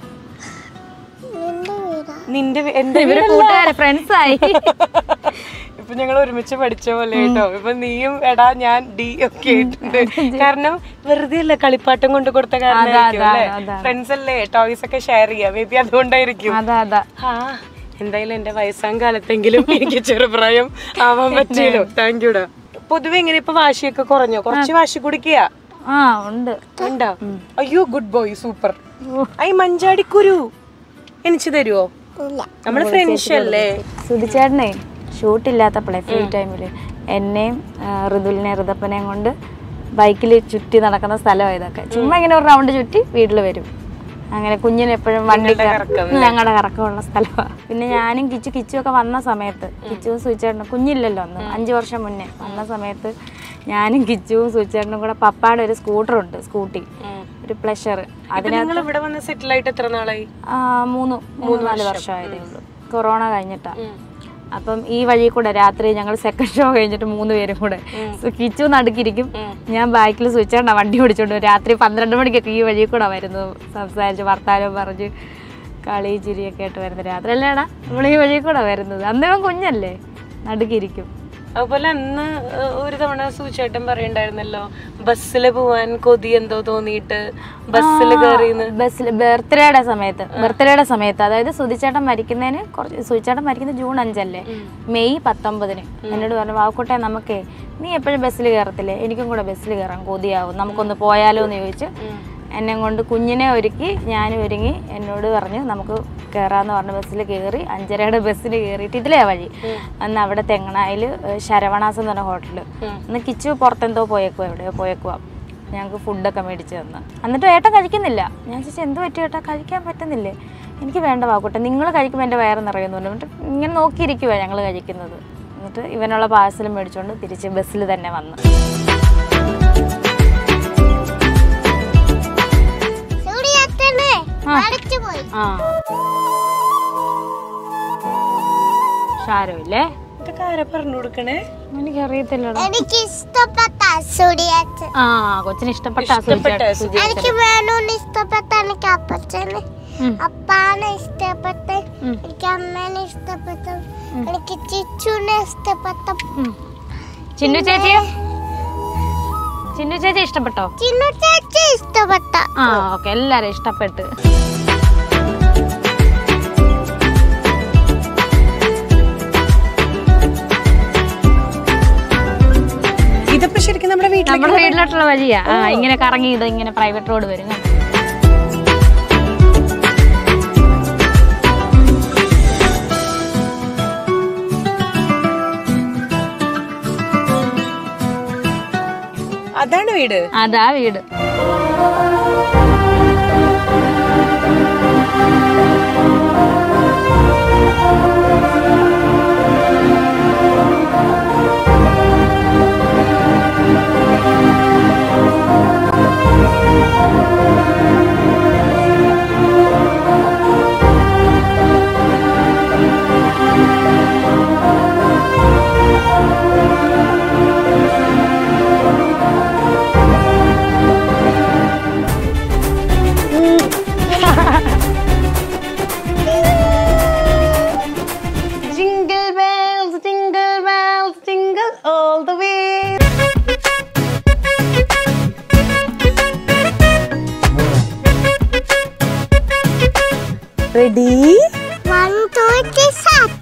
നിന്റെ വീടാ നിന്റെ വീ- എന്റെ ഇവര് കൂട്ടുകാരെ ഫ്രണ്ട്സ് ആയി ഇപ്പൊ ഞങ്ങൾ ഒരുമിച്ച് പഠിച്ച പോലെ കേട്ടോ ഇപ്പൊ നീയും എടാ ഞാൻ ഡി ഒക്കെ ആയിട്ടുണ്ട് കാരണം വെറുതെ അല്ലേ കളിപ്പാട്ടം കൊണ്ട് കൊടുത്ത കാരണം ഫ്രണ്ട്സ് അല്ലേ ടോയ്സ് ഒക്കെ ഷെയർ ചെയ്യാം മേ ബി അതുകൊണ്ടായിരിക്കും അതാ അതാ ആ എന്തായാലും എന്റെ വയസ്സാം കാലത്തെങ്കിലും എനിക്ക് ചെറുപ്രായം ആവാൻ പറ്റിയല്ലോ താങ്ക് യുടാ പൊതുവെ ഇങ്ങനെ ഇപ്പൊ വാശിയൊക്കെ കുറഞ്ഞോ കുറച്ച് വാശി കുടിക്കുക ആ ഉണ്ട് ഉണ്ടോ അയ്യോ ഗുഡ് ബോയ് സൂപ്പർ ഐ മഞ്ചാടിക്കുരു എനിച്ചു തരുവോ ഇല്ല നമ്മള് ഫ്രണ്ട്സ് അല്ലേ സുധിച്ചേട്ടനെ ഷൂട്ടില്ലാത്തപ്പോഴേ ഫ്രീ ടൈമിൽ എന്നെയും ആ, ഋതുലിനെ ഋതപ്പനെയും കൊണ്ട് ബൈക്കിൽ ചുറ്റി നടക്കുന്ന സ്ഥലമാണ് ഇതൊക്കെ ചുമ്മാ ഇങ്ങനെ ഒരു റൗണ്ട് ചുറ്റി വീട്ടിൽ വരും അങ്ങനെ കുഞ്ഞിന് എപ്പോഴും വണ്ടി ഞങ്ങളുടെ കറക്കമുള്ള സ്ഥലമാണ് പിന്നെ ഞാനും കിച്ചു കിച്ചു ഒക്കെ വന്ന സമയത്ത് കിച്ചുവും സുചേട്ടനും കുഞ്ഞില്ലല്ലോ അന്ന് അഞ്ച് വർഷം മുന്നേ വന്ന സമയത്ത് ഞാനും കിച്ചുവും സുചേട്ടനും കൂടെ പപ്പാടെ ഒരു സ്കൂട്ടറുണ്ട് സ്കൂട്ടി ഒരു പ്ലഷർ അതിനകത്ത് നിങ്ങൾ ഇവിടെ വന്ന് സെറ്റിൽ ആയിട്ട് എത്ര നാളായി ആ, മൂന്ന് മൂന്ന് നാല് വർഷമായതേ ഉള്ളൂ കൊറോണ കഴിഞ്ഞിട്ടാ അപ്പം ഈ വഴി കൂടെ രാത്രി ഞങ്ങൾ സെക്കൻഡ് ഷോ കഴിഞ്ഞിട്ട് മൂന്ന് പേരും കൂടെ സു- കിച്ചു നടുക്കിരിക്കും ഞാൻ ബാക്കിൽ സ്വിച്ചാണ്ട വണ്ടി ഓടിച്ചോണ്ട് വരും. രാത്രി പന്ത്രണ്ട് മണിക്കൊക്കെ ഈ വഴി കൂടെ വരുന്നത് സംസാരിച്ച് വർത്താനം പറഞ്ഞ് കളി ചിരിയൊക്കെ ആയിട്ട് വരുന്നത് രാത്രി അല്ലേടാ നമ്മൾ ഈ വഴി കൂടെ വരുന്നത് അന്ന് ഇവൻ കുഞ്ഞല്ലേ നടുക്കിരിക്കും അതുപോലെ അന്ന് ഏഹ്, ഒരു തവണ സൂചേട്ടൻ പറയണ്ടായിരുന്നല്ലോ ബസ്സിൽ പോവാൻ കൊതി എന്തോ തോന്നിയിട്ട് ബസ്സിൽ കയറിന്ന് ബസ്സിൽ ബർത്ത്ഡേയുടെ സമയത്ത് ബർത്ത്ഡേയുടെ സമയത്ത് അതായത് സുധിച്ചേട്ടൻ മരിക്കുന്നതിന് കുറച്ച് സുധിച്ചേട്ടൻ മരിക്കുന്നത് ജൂൺ അഞ്ചല്ലേ മെയ് പത്തൊമ്പതിന് എന്നോട് പറഞ്ഞു വാവക്കോട്ടെ നമുക്കേ നീ എപ്പോഴും ബസ്സിൽ കയറത്തില്ലേ എനിക്കും കൂടെ ബസ്സിൽ കയറാൻ കൊതിയാവും നമുക്കൊന്ന് പോയാലോ എന്ന് ചോദിച്ച് എന്നെ കൊണ്ട് കുഞ്ഞിനെ ഒരുക്കി ഞാനും ഒരുങ്ങി എന്നോട് പറഞ്ഞു നമുക്ക് കയറാന്ന് പറഞ്ഞ ബസ്സിൽ കയറി അഞ്ചരയുടെ ബസ്സിൽ കയറിയിട്ട് ഇതിലേ വഴി അന്ന് അവിടെ തെങ്ങണായിൽ ശരവണാസ് എന്ന് പറഞ്ഞ ഹോട്ടൽ അന്ന് കിച്ചു പുറത്തെന്തോ പോയേക്കുവാ എവിടെയോ പോയേക്കുവാ ഞങ്ങൾക്ക് ഫുഡൊക്കെ മേടിച്ച് തന്ന് എന്നിട്ട് ഏട്ടൻ കഴിക്കുന്നില്ല ഞാൻ ചോദിച്ചാൽ എന്ത് പറ്റി ഏട്ടാ കഴിക്കാൻ പറ്റുന്നില്ലേ എനിക്ക് വേണ്ട വാക്കോട്ടെ നിങ്ങൾ കഴിക്കുമ്പോൾ എൻ്റെ വയറ് നിറയുന്നു എന്നിട്ട് ഇങ്ങനെ നോക്കിയിരിക്കുവാ ഞങ്ങൾ കഴിക്കുന്നത് എന്നിട്ട് ഇവനുള്ള പാഴ്സലും മേടിച്ചുകൊണ്ട് തിരിച്ച് ബസ്സിൽ തന്നെ വന്നു സൂര്യാത്തനെ ആ. അടച്ചു പോയി ആ ഷാരമില്ലേ ഇതൊക്കെ ആരാ പറഞ്ഞു കൊടുക്കണേ എനിക്കറിയത്തില്ലടോ എനിക്ക് ഇഷ്ടപ്പെട്ട സൂര്യാച്ചൻ ആ കൊച്ചിന് ഇഷ്ടപ്പെട്ട ഇഷ്ടപ്പെട്ട എനിക്ക് വേണോന്ന് ഇഷ്ടപ്പെട്ട എനിക്ക് അപ്പച്ചന് ഉം. അപ്പാനെ ഇഷ്ടപ്പെട്ട ഉം. എനിക്ക് അമ്മേനെ ഇഷ്ടപ്പെട്ട എനിക്ക് ചിച്ചുനെ ഇഷ്ടപ്പെട്ട ചിന്നു ചേച്ചിയോ ചിന്നു ചേച്ചി ഇഷ്ടപ്പെട്ടോ ചിന്നു ചേച്ചി ഇഷ്ടപ്പെട്ട ആ ഓക്കെ എല്ലാരും ഇഷ്ടപ്പെട്ട് ഇതിപ്പോ ശരിക്കും നമ്മുടെ വീട്ടിൽ നമ്മുടെ വീട്ടിലോട്ടുള്ള വഴിയാ ആ ഇങ്ങനെ കറങ്ങി ഇത് ഇങ്ങനെ പ്രൈവറ്റ് റോഡ് വരും കേട്ടോ. അതാണ് വീട് അതാ വീട് Jingle bells, jingle bells, jingle all the way. Ready? One two three start